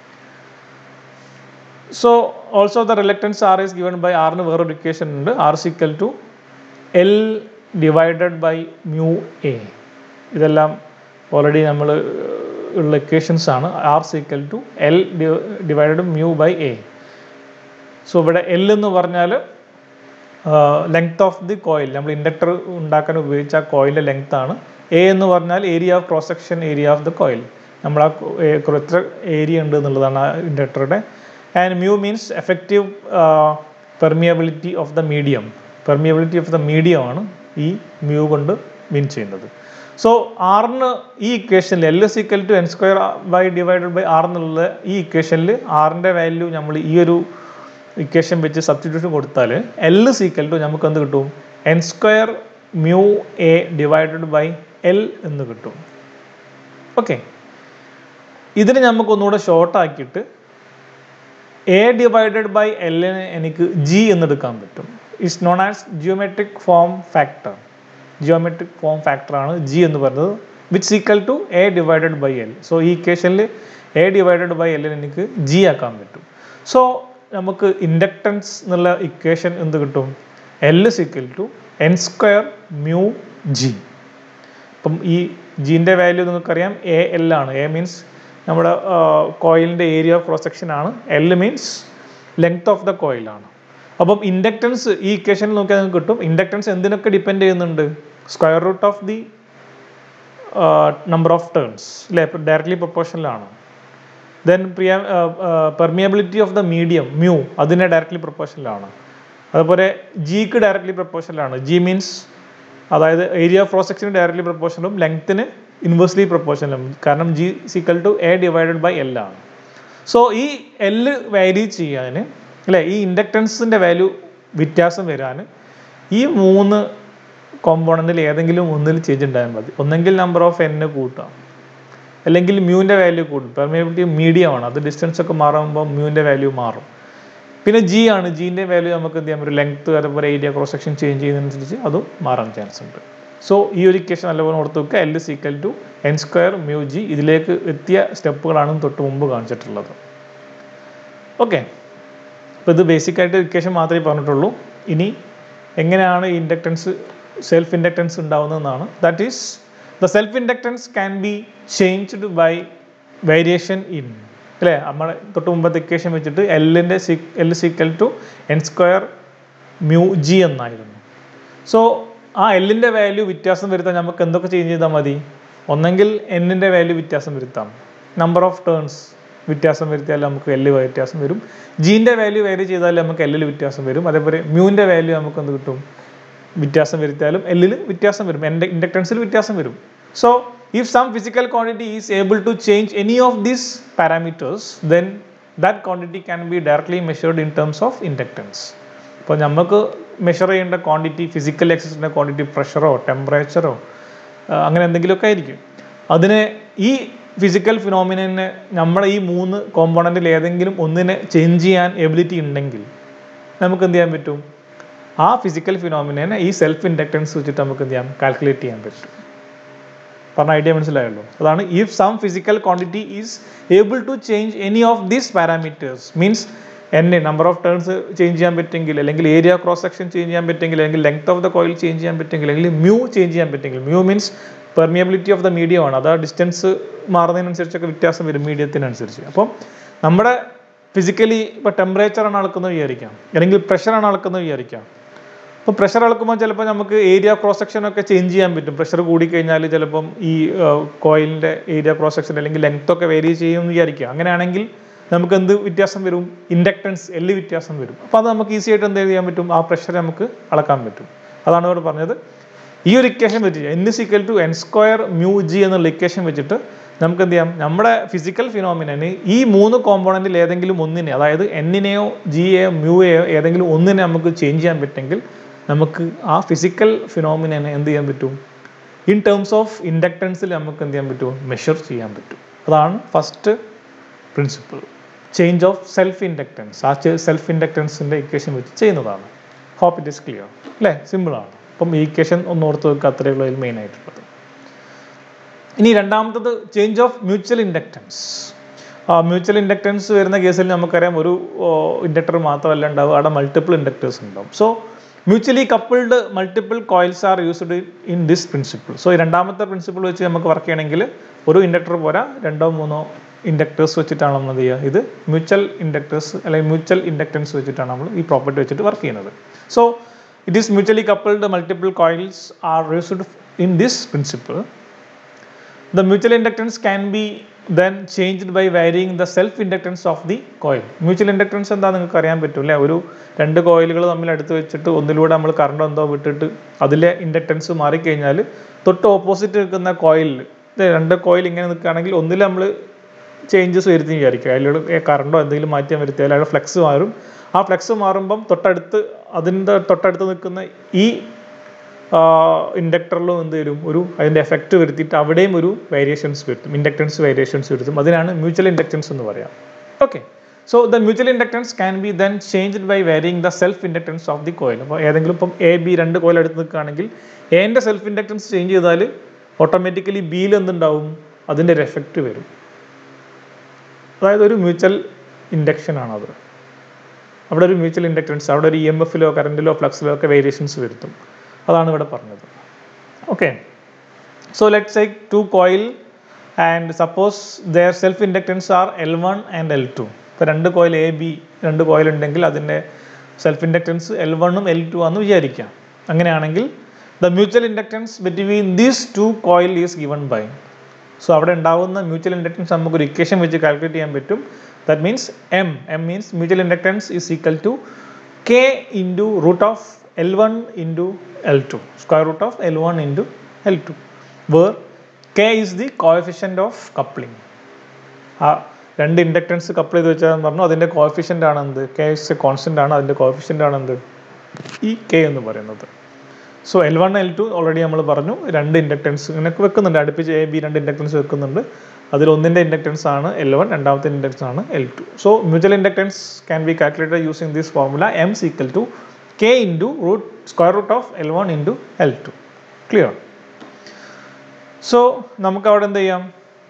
so also the reluctance R is given by ആറിന് വേറൊരു ഇക്വേഷൻ ഉണ്ട് R equal to L divided by mu A ഇതെല്ലാം ഓൾറെഡി നമ്മൾ ഉള്ള ഇക്വേഷൻസ് ആണ് R equal to L divided mu by A so ഇവിടെ L എന്ന് പറഞ്ഞാൽ ലെങ്ത് ഓഫ് ദി കോയിൽ നമ്മൾ ഇൻഡക്ടർ ഉണ്ടാക്കാൻ ഉപയോഗിച്ച ആ കോയിലിൻ്റെ ലെങ്ത് ആണ് എ എന്ന് പറഞ്ഞാൽ area of cross section area of the coil നമ്മൾ ആ co- ഏ- എത്ര ഏരിയ ഉണ്ട് എന്നുള്ളതാണ് ആ ഇൻഡക്ടറുടെ and mu means effective permeability of the medium permeability of the medium ആണ് ഈ മ്യൂ കൊണ്ട് മീൻ ചെയ്യുന്നത് സോ ആറിന് ഈ ഇക്വേഷനിൽ L is equal to N square by divided by R എന്നുള്ള ഈ ഇക്വേഷനിൽ ആറിൻ്റെ വാല്യൂ നമ്മൾ ഈ ഒരു ഇക്വേഷൻ വെച്ച് സബ്സ്റ്റിറ്റ്യൂഷൻ കൊടുത്താൽ എൽ സീക്കൽ ടു നമുക്ക് എന്ത് കിട്ടും N square mu A divided by L എന്ന് കിട്ടും ഓക്കെ ഇതിന് നമുക്ക് ഒന്നുകൂടെ ഷോർട്ട് ആക്കിയിട്ട് എ ഡിവൈഡഡ് ബൈ എല്ലിന് എനിക്ക് ജി എന്നെടുക്കാൻ പറ്റും it's known as geometric form factor geometric form ഫാക്ടറാണ് ജി എന്ന് പറയുന്നത് which equal to A divided by L so ഈ ഇക്വേഷനിൽ എ ഡിവൈഡഡ് ബൈ എല്ലിന് എനിക്ക് ജി ആക്കാൻ പറ്റും സോ നമുക്ക് ഇൻഡക്റ്റൻസ് എന്നുള്ള ഇക്വേഷൻ എന്ത് കിട്ടും L is equal to N square mu G അപ്പം ഈ ജീൻ്റെ വാല്യൂ നിങ്ങൾക്കറിയാം എ എൽ ആണ് എ മീൻസ് നമ്മുടെ കോയിലിൻ്റെ ഏരിയ ഓഫ് ക്രോസ് സെക്ഷൻ ആണ് L means length of the കോയിലാണ് അപ്പം ഇൻഡക്റ്റൻസ് ഈ ഇക്വേഷനിൽ നോക്കിയാൽ നിങ്ങൾക്ക് കിട്ടും ഇൻഡക്റ്റൻസ് എന്തിനൊക്കെ ഡിപ്പെൻഡ് ചെയ്യുന്നുണ്ട് square root of the number of turns അല്ലേ ഡയറക്ട്ലി പ്രൊപ്പോർഷനിലാണ് ദെൻ പ്രിയ permeability of the medium mu അതിനെ ഡയറക്ട്ലി പ്രൊപ്പോഷനിലാണ് അതുപോലെ ജിക്ക് ഡയറക്ട്ലി പ്രൊപ്പോഷനിലാണ് ജി മീൻസ് അതായത് ഏരിയ ഓഫ് ക്രോസ് സെക്ഷന് ഡയറക്ട്ലി പ്രൊപ്പോഷനിലും ലെങ്ത്തിന് ഇൻവേഴ്സ്ലി പ്രൊപ്പോഷനിലും കാരണം G equal to A divided by L ആണ് സോ ഈ എൽ വാരി ചെയ്യാൻ അല്ലേ ഈ ഇൻഡക്റ്റൻസിൻ്റെ വാല്യൂ വ്യത്യാസം വരാൻ ഈ മൂന്ന് കോമ്പോണൻറ്റിൽ ഏതെങ്കിലും ഒന്നിൽ ചേഞ്ച് ഉണ്ടായാൽ മതി ഒന്നെങ്കിൽ നമ്പർ ഓഫ് എൻ കൂട്ടാം അല്ലെങ്കിൽ മ്യൂവിൻ്റെ വാല്യൂ കൂടും പെർമിയബിലിറ്റി മീഡിയം ആണ് അത് ഡിസ്റ്റൻസ് ഒക്കെ മാറുമ്പോൾ മ്യൂവിൻ്റെ വാല്യൂ മാറും പിന്നെ ജി ആണ് ജീൻ്റെ വാല്യൂ നമുക്ക് എന്ത് ചെയ്യാം ഒരു ലെങ്ത് അതുപോലെ ഏരിയ ക്രോസ് സെക്ഷൻ ചേഞ്ച് ചെയ്യുന്നതനുസരിച്ച് അതും മാറാൻ ചാൻസ് ഉണ്ട് സോ ഈ ഒരു ഇക്വേഷൻ നല്ലപോലെ ഓർത്ത് വെക്കുക L is equal to N square mu G ഇതിലേക്ക് എത്തിയ സ്റ്റെപ്പുകളാണ് തൊട്ട് മുമ്പ് കാണിച്ചിട്ടുള്ളത് ഓക്കെ അപ്പോൾ ഇത് ബേസിക് ആയിട്ട് ഇക്വേഷൻ മാത്രമേ പറഞ്ഞിട്ടുള്ളൂ ഇനി എങ്ങനെയാണ് ഈ ഇൻഡക്റ്റൻസ് സെൽഫ് ഇൻഡക്റ്റൻസ് ഉണ്ടാവുന്നതെന്നാണ് that is the self inductance can be changed by variation in അല്ലേ നമ്മൾ തൊട്ട് മുമ്പത്തെ ഇക്വേഷൻ വെച്ചിട്ട് എല്ലിൻ്റെ സി L equal to N square mu G എന്നായിരുന്നു സോ ആ എല്ലിൻ്റെ വാല്യൂ വ്യത്യാസം വരുത്താൻ നമുക്ക് എന്തൊക്കെ ചേഞ്ച് ചെയ്താൽ മതി ഒന്നെങ്കിൽ എന്നിൻ്റെ വാല്യൂ വ്യത്യാസം വരുത്താം നമ്പർ ഓഫ് ടേൺസ് വ്യത്യാസം വരുത്തിയാൽ നമുക്ക് എല്ല് വ്യത്യാസം വരും ജീൻ്റെ വാല്യൂ വേരി ചെയ്താൽ നമുക്ക് എല്ലിൽ വ്യത്യാസം വരും അതേപോലെ മ്യൂവിൻ്റെ വാല്യൂ നമുക്ക് എന്ത് കിട്ടും വ്യത്യാസം വരുത്തിയാലും എല്ലിൽ വ്യത്യാസം വരും എൻ്റെ ഇൻഡക്റ്റൻസിൽ വ്യത്യാസം വരും so if some physical quantity is able to change any of these parameters then that quantity can be directly measured in terms of inductance ഇപ്പോൾ നമുക്ക് മെഷർ ചെയ്യേണ്ട ക്വാണ്ടിറ്റി ഫിസിക്കൽ എക്സസിൻ്റെ ക്വാണ്ടിറ്റി പ്രഷറോ ടെമ്പറേച്ചറോ അങ്ങനെ എന്തെങ്കിലുമൊക്കെ ആയിരിക്കും അതിനെ ഈ ഫിസിക്കൽ ഫിനോമിനെ നമ്മുടെ ഈ മൂന്ന് കോമ്പോണൻറ്റിൽ ഏതെങ്കിലും ഒന്നിനെ ചേഞ്ച് ചെയ്യാൻ എബിലിറ്റി ഉണ്ടെങ്കിൽ നമുക്ക് എന്ത് ചെയ്യാൻ പറ്റും ആ ഫിസിക്കൽ ഫിനോമിനെ ഈ സെൽഫ് ഇൻഡക്റ്റൻസ് വെച്ചിട്ട് നമുക്ക് എന്ത് ചെയ്യാം കാൽക്കുലേറ്റ് ചെയ്യാൻ പറ്റും പറഞ്ഞ ഐഡിയ മനസ്സിലായല്ലോ അതാണ് if some physical quantity is able to change any of these parameters means എന്നെ നമ്പർ ഓഫ് ടേൺസ് ചേഞ്ച് ചെയ്യാൻ പറ്റുമെങ്കിൽ അല്ലെങ്കിൽ ഏരിയ ക്രോസ് സെക്ഷൻ ചേഞ്ച് ചെയ്യാൻ പറ്റുമെങ്കിൽ അല്ലെങ്കിൽ length of the coil change ചെയ്യാൻ പറ്റുമെങ്കിൽ അല്ലെങ്കിൽ മ്യൂ ചേഞ്ച് ചെയ്യാൻ പറ്റുമെങ്കിൽ mu means permeability of the medium ആണ് അത് ആ ഡിസ്റ്റൻസ് മാറുന്നതിനനുസരിച്ചൊക്കെ വ്യത്യാസം വരും മീഡിയത്തിനനുസരിച്ച് അപ്പം നമ്മുടെ ഫിസിക്കലി ഇപ്പോൾ ടെമ്പറേച്ചറാണ് അളക്കുന്നത് വിചാരിക്കാം അല്ലെങ്കിൽ പ്രഷറാണ് അളക്കുന്നത് വിചാരിക്കാം അപ്പോൾ പ്രഷർ അളക്കുമ്പോൾ ചിലപ്പോൾ നമുക്ക് ഏരിയ ക്രോസ് സെക്ഷൻ ഒക്കെ ചേഞ്ച് ചെയ്യാൻ പറ്റും പ്രഷർ കൂടിക്കഴിഞ്ഞാൽ ചിലപ്പം ഈ കോയിലിൻ്റെ ഏരിയ ക്രോസ് സെക്ഷൻ അല്ലെങ്കിൽ ലെങ്ത് ഒക്കെ വേരി ചെയ്യും എന്ന് വിചാരിക്കുക അങ്ങനെയാണെങ്കിൽ നമുക്ക് എന്ത് വ്യത്യാസം വരും ഇൻഡക്റ്റൻസ് എല്ല് വ്യത്യാസം വരും അപ്പോൾ അത് നമുക്ക് ഈസി ആയിട്ട് എന്ത് ചെയ്യാൻ പറ്റും ആ പ്രഷർ നമുക്ക് അളക്കാൻ പറ്റും അതാണ് ഇവിടെ പറഞ്ഞത് ഈ ഒരു ഇക്വേഷൻ വെച്ചിട്ട് N is equal to N square mu G എന്നുള്ള ഇക്വേഷൻ വെച്ചിട്ട് നമുക്ക് എന്ത് ചെയ്യാം നമ്മുടെ ഫിസിക്കൽ ഫിനോമിനന് ഈ മൂന്ന് കോമ്പോണൻറ്റിൽ ഏതെങ്കിലും ഒന്നിനെ അതായത് എന്നിനെയോ ജിയെയോ മ്യൂയെയോ ഏതെങ്കിലും ഒന്നിനെ നമുക്ക് ചേഞ്ച് ചെയ്യാൻ പറ്റുമെങ്കിൽ നമുക്ക് ആ ഫിസിക്കൽ ഫിനോമിനനെ എന്ത് ചെയ്യാൻ പറ്റും ഇൻ ടേംസ് ഓഫ് ഇൻഡക്റ്റൻസിൽ നമുക്ക് എന്ത് ചെയ്യാൻ പറ്റും മെഷർ ചെയ്യാൻ പറ്റും അതാണ് first principle change of self inductance ആ സെൽഫ് ഇൻഡക്റ്റൻസിൻ്റെ ഇക്വേഷൻ വെച്ച് ചെയ്യുന്നതാണ് ഹോപ്പ് ഇറ്റ് ഇസ് ക്ലിയർ അല്ലേ സിമ്പിളാണ് അപ്പം ഈ ഇക്വേഷൻ ഒന്ന് ഓർത്ത് വെക്കുക അത്രയേ ഉള്ളൂ അതിൽ മെയിൻ ആയിട്ടുള്ളത് ഇനി രണ്ടാമത്തത് change of mutual inductance mutual inductance വരുന്ന കേസിൽ നമുക്കറിയാം ഒരു ഇൻഡക്ടർ മാത്രമല്ല ഉണ്ടാവുക അവിടെ മൾട്ടിപ്പിൾ ഇൻഡക്ടേഴ്സ് ഉണ്ടാവും so mutually coupled multiple coils are used in this principle so ഈ രണ്ടാമത്തെ പ്രിൻസിപ്പിൾ വെച്ച് നമുക്ക് വർക്ക് ചെയ്യണമെങ്കിൽ ഒരു ഇൻഡക്ടർ പോരാ രണ്ടോ മൂന്നോ ഇൻഡക്ടേഴ്സ് വെച്ചിട്ടാണ് നമ്മൾ എന്ത് ചെയ്യുക ഇത് മ്യൂച്വൽ ഇൻഡക്ടേഴ്സ് അല്ലെങ്കിൽ മ്യൂച്വൽ ഇൻഡക്റ്റൻസ് വെച്ചിട്ടാണ് നമ്മൾ ഈ പ്രോപ്പർട്ടി വെച്ചിട്ട് വർക്ക് ചെയ്യുന്നത് so it is mutually coupled multiple coils are used in this principle the mutual inductance can be then changed by varying the self inductance of the coil mutual inductance എന്താ നിങ്ങൾക്ക് അറിയാൻ പറ്റും അല്ലേ ഒരു രണ്ട് കോയിലുകൾ തമ്മിൽ അടുത്ത് വെച്ചിട്ട് ഒന്നിലൂടെ നമ്മൾ കറണ്ട് എന്തോ വിട്ടിട്ട് അതിലെ ഇൻഡക്റ്റൻസ് മാറിക്കഴിഞ്ഞാൽ തൊട്ട് ഓപ്പോസിറ്റ് നിൽക്കുന്ന കോയിലിൽ രണ്ട് കോയിൽ ഇങ്ങനെ നിൽക്കുകയാണെങ്കിൽ ഒന്നിൽ നമ്മൾ ചേഞ്ചസ് വരുത്തി വിചാരിക്കുക അതിലൂടെ കറണ്ടോ എന്തെങ്കിലും മാറ്റം വരുത്തിയാൽ അവിടെ ഫ്ലെക്സ് മാറും ആ ഫ്ലെക്സ് മാറുമ്പം തൊട്ടടുത്ത് അതിൻ്റെ തൊട്ടടുത്ത് നിൽക്കുന്ന ഈ ഇൻഡക്ടറിലും എന്ത് വരും ഒരു അതിൻ്റെ എഫക്റ്റ് വരുത്തിയിട്ട് അവിടെയും ഒരു വേരിയേഷൻസ് വരുത്തും ഇൻഡക്റ്റൻസ് വേരിയേഷൻസ് വരുത്തും അതിനാണ് മ്യൂച്വൽ ഇൻഡക്റ്റൻസ് എന്ന് പറയാം okay so the mutual inductance can be then changed by varying the self inductance of the coil അപ്പോൾ ഏതെങ്കിലും ഇപ്പം എ ബി രണ്ട് കോയിൽ എടുത്ത് നിൽക്കുകയാണെങ്കിൽ എൻ്റെ സെൽഫ് ഇൻഡക്റ്റൻസ് ചേഞ്ച് ചെയ്താൽ ഓട്ടോമാറ്റിക്കലി ബിയിൽ എന്തുണ്ടാവും അതിൻ്റെ ഒരു എഫക്റ്റ് വരും അതായത് ഒരു മ്യൂച്വൽ ഇൻഡക്ഷൻ ആണത് അവിടെ ഒരു മ്യൂച്വൽ ഇൻഡക്റ്റൻസ് അവിടെ ഒരു ഇ എം എഫിലോ കറണ്ടിലോ ഫ്ലക്സിലോ ഒക്കെ വേരിയേഷൻസ് വരുത്തും അതാണ് ഇവിടെ പറഞ്ഞത് ഓക്കെ സോ ലെറ്റ് സൈക്ക് two coil and suppose their self inductance are L one and L two ഇപ്പോൾ രണ്ട് കോയിൽ എ ബി രണ്ട് കോയിൽ ഉണ്ടെങ്കിൽ അതിൻ്റെ സെൽഫ് ഇൻഡക്റ്റൻസ് എൽ വണ്ണും എൽ ടു ആണെന്ന് വിചാരിക്കാം അങ്ങനെയാണെങ്കിൽ the mutual inductance between these two coil is given by so അവിടെ ഉണ്ടാവുന്ന മ്യൂച്വൽ ഇൻഡക്റ്റൻസ് നമുക്ക് ഒരു ഇക്വേഷൻ വെച്ച് കാൽക്കുലേറ്റ് ചെയ്യാൻ പറ്റും that means M M means mutual inductance is equal to K into root of L one into L two square root of L one into L two where K is the coefficient of coupling ആ രണ്ട് inductance couple ചെയ്ത് വെച്ചാൽ പറഞ്ഞു അതിൻ്റെ coefficient ആണ് എന്ത് K is A constant ആണ് അതിൻ്റെ കോഎഫിഷ്യൻ്റ് ആണ് എന്ത് ഈ കെ എന്ന് പറയുന്നത് so L one L two already നമ്മൾ പറഞ്ഞു രണ്ട് ഇൻഡക്റ്റൻസ് ഇങ്ങനെ വെക്കുന്നുണ്ട് അടുപ്പിച്ച് എ ബി രണ്ട് ഇൻഡക്റ്റൻസ് വെക്കുന്നുണ്ട് അതിൽ ഒന്നിൻ്റെ ഇൻഡക്റ്റൻസ് ആണ് എൽ വൺ രണ്ടാമത്തെ ഇൻഡക്റ്റൻസ് ആണ് L two so mutual inductance can be calculated using this formula M equal to K into root square root of L one into L two clear so നമുക്ക് അവിടെ എന്ത് ചെയ്യാം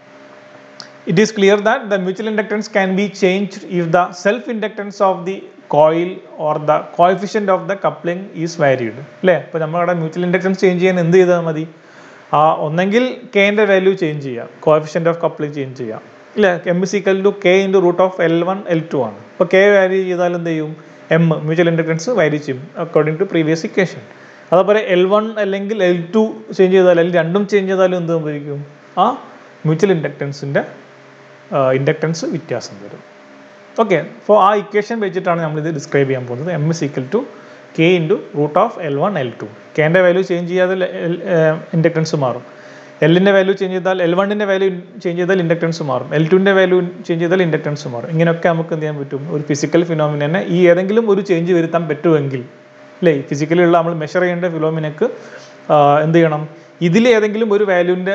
it is clear that the mutual inductance can be changed if the self inductance of the coil or the coefficient of the coupling is varied അല്ലേ അപ്പോൾ നമ്മളവിടെ mutual inductance change ചെയ്യാൻ എന്ത് ചെയ്താൽ മതി ആ ഒന്നെങ്കിൽ കെൻ്റെ വാല്യൂ ചേഞ്ച് ചെയ്യാം കോഎഫിഷ്യൻ്റ് ഓഫ് കപ്ലിംഗ് ചേഞ്ച് ചെയ്യാം ഇല്ലേ M is equal to K into root of L one L two ആണ് അപ്പോൾ കെ വാല്യൂ ചെയ്താൽ എന്ത് ചെയ്യും എം മ്യൂച്വൽ ഇൻഡക്റ്റൻസ് വാല്യൂ ചെയ്യും അക്കോർഡിംഗ് ടു പ്രീവിയസ് ഇക്വേഷൻ അതുപോലെ എൽ വൺ അല്ലെങ്കിൽ എൽ ടു ചേഞ്ച് ചെയ്താൽ അല്ലെങ്കിൽ രണ്ടും ചേഞ്ച് ചെയ്താലും എന്ത് സംഭവിക്കും ആ മ്യൂച്വൽ ഇൻഡക്റ്റൻസിൻ്റെ ഇൻഡക്റ്റൻസ് വ്യത്യാസം വരും ഓക്കെ അപ്പോൾ ആ ഇക്വേഷൻ വെച്ചിട്ടാണ് നമ്മളിത് ഡിസ്ക്രൈബ് ചെയ്യാൻ പോകുന്നത് M is equal to K into root of L one L two കെൻ്റെ വാല്യൂ ചേഞ്ച് ചെയ്യാതെ ഇൻഡക്റ്റൻസ് മാറും എല്ലിൻ്റെ വാല്യൂ ചേഞ്ച് ചെയ്താൽ എൽ വണ്ണിൻ്റെ വാല്യൂ ചേഞ്ച് ചെയ്താൽ ഇൻഡക്റ്റൻസ് മാറും എൽ ടുവിൻ്റെ വാല്യൂ ചേഞ്ച് ചെയ്താൽ ഇൻഡക്റ്റൻസ് മാറും ഇങ്ങനെയൊക്കെ നമുക്ക് എന്ത് ചെയ്യാൻ പറ്റും ഒരു ഫിസിക്കൽ ഫിനോമിനെ ഈ ഏതെങ്കിലും ഒരു ചേഞ്ച് വരുത്താൻ പറ്റുമെങ്കിൽ അല്ലേ ഫിസിക്കലി ഉള്ള നമ്മൾ മെഷർ ചെയ്യേണ്ട ഫിലോമിനക്ക് എന്ത് ചെയ്യണം ഇതിൽ ഏതെങ്കിലും ഒരു വാല്യൂവിൻ്റെ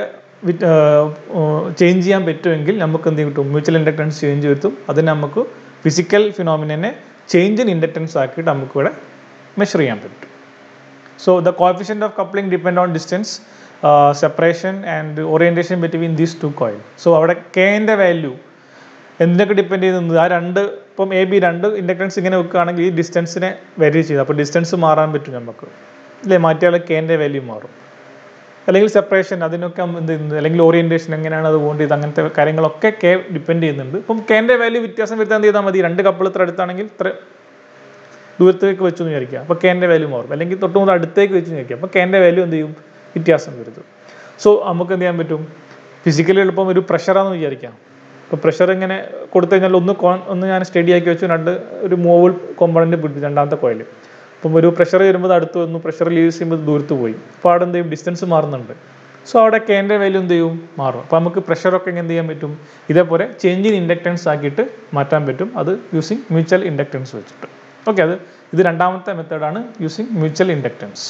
ചേഞ്ച് ചെയ്യാൻ പറ്റുമെങ്കിൽ നമുക്ക് എന്ത് കിട്ടും മ്യൂച്വൽ ഇൻഡക്റ്റൻസ് ചേഞ്ച് വരുത്തും അതിന് നമുക്ക് physical phenomena change in inductance ആക്കിയിട്ട് നമുക്ക് ഇവിടെ മെഷർ ചെയ്യാൻ പറ്റും so the coefficient of coupling depend on distance separation and orientation between these two coil so അവിടെ കെൻ്റെ വാല്യൂ എന്തിനൊക്കെ ഡിപ്പെൻഡ് ചെയ്യുന്നത് ആ രണ്ട് ഇപ്പം എ ബി രണ്ട് ഇൻഡക്റ്റൻസ് ഇങ്ങനെ വെക്കുകയാണെങ്കിൽ ഈ ഡിസ്റ്റൻസിനെ വരി ചെയ്ത് അപ്പോൾ ഡിസ്റ്റൻസ് മാറാൻ പറ്റും നമുക്ക് അല്ലേ മാറ്റിയാൽ കെൻ്റെ വാല്യൂ മാറും അല്ലെങ്കിൽ സെപ്പറേഷൻ അതിനൊക്കെ എന്ത് ചെയ്യുന്നത് അല്ലെങ്കിൽ ഓറിയൻറ്റേഷൻ എങ്ങനെയാണ് അത് പോകേണ്ടത് അങ്ങനത്തെ കാര്യങ്ങളൊക്കെ കെ ഡിപ്പെൻഡ് ചെയ്യുന്നുണ്ട് ഇപ്പം കെൻ്റെ വാല്യൂ വ്യത്യാസം വരുത്താൻ എന്ത് ചെയ്താൽ മതി രണ്ട് കപ്പിൾ ഇത്ര അടുത്താണെങ്കിൽ ഇത്ര ദൂരത്തേക്ക് വെച്ചു എന്ന് വിചാരിക്കുക അപ്പോൾ കെൻ്റെ വാല്യൂ മാറും അല്ലെങ്കിൽ തൊട്ട് മുതൽ അടുത്തേക്ക് വെച്ച് വിചാരിക്കുക അപ്പോൾ കെൻ്റെ വാല്യൂ എന്ത് ചെയ്യും വ്യത്യാസം വരുത്തും സോ നമുക്ക് എന്ത് ചെയ്യാൻ പറ്റും ഫിസിക്കലി എളുപ്പം ഒരു പ്രഷറാണെന്ന് വിചാരിക്കാം ഇപ്പോൾ പ്രഷർ ഇങ്ങനെ കൊടുത്തു കഴിഞ്ഞാൽ ഒന്ന് കോൺ ഒന്ന് ഞാൻ സ്റ്റഡി ആക്കി വെച്ചു രണ്ട് ഒരു മൂവൽ കോമ്പണൻറ്റ് പിടിപ്പിച്ചു രണ്ടാമത്തെ കോയിൽ അപ്പം ഒരു പ്രഷർ വരുമ്പോൾ അടുത്ത് വന്നു പ്രഷർ റിലീസ് ചെയ്യുമ്പോൾ ദൂരത്ത് പോയി അപ്പോൾ അവിടെ എന്ത് ചെയ്യും ഡിസ്റ്റൻസ് മാറുന്നുണ്ട് സോ അവിടെ കെൻ്റെ വാല്യൂ എന്ത് ചെയ്യും മാറും അപ്പോൾ നമുക്ക് പ്രഷറൊക്കെ എന്ത് ചെയ്യാൻ പറ്റും ഇതേപോലെ ചേഞ്ച് ഇൻ ഇൻഡക്റ്റൻസ് ആക്കിയിട്ട് മാറ്റാൻ പറ്റും അത് യൂസിങ് മ്യൂച്വൽ ഇൻഡക്റ്റൻസ് വെച്ചിട്ട് ഓക്കെ അത് ഇത് രണ്ടാമത്തെ മെത്തേഡാണ് using mutual inductance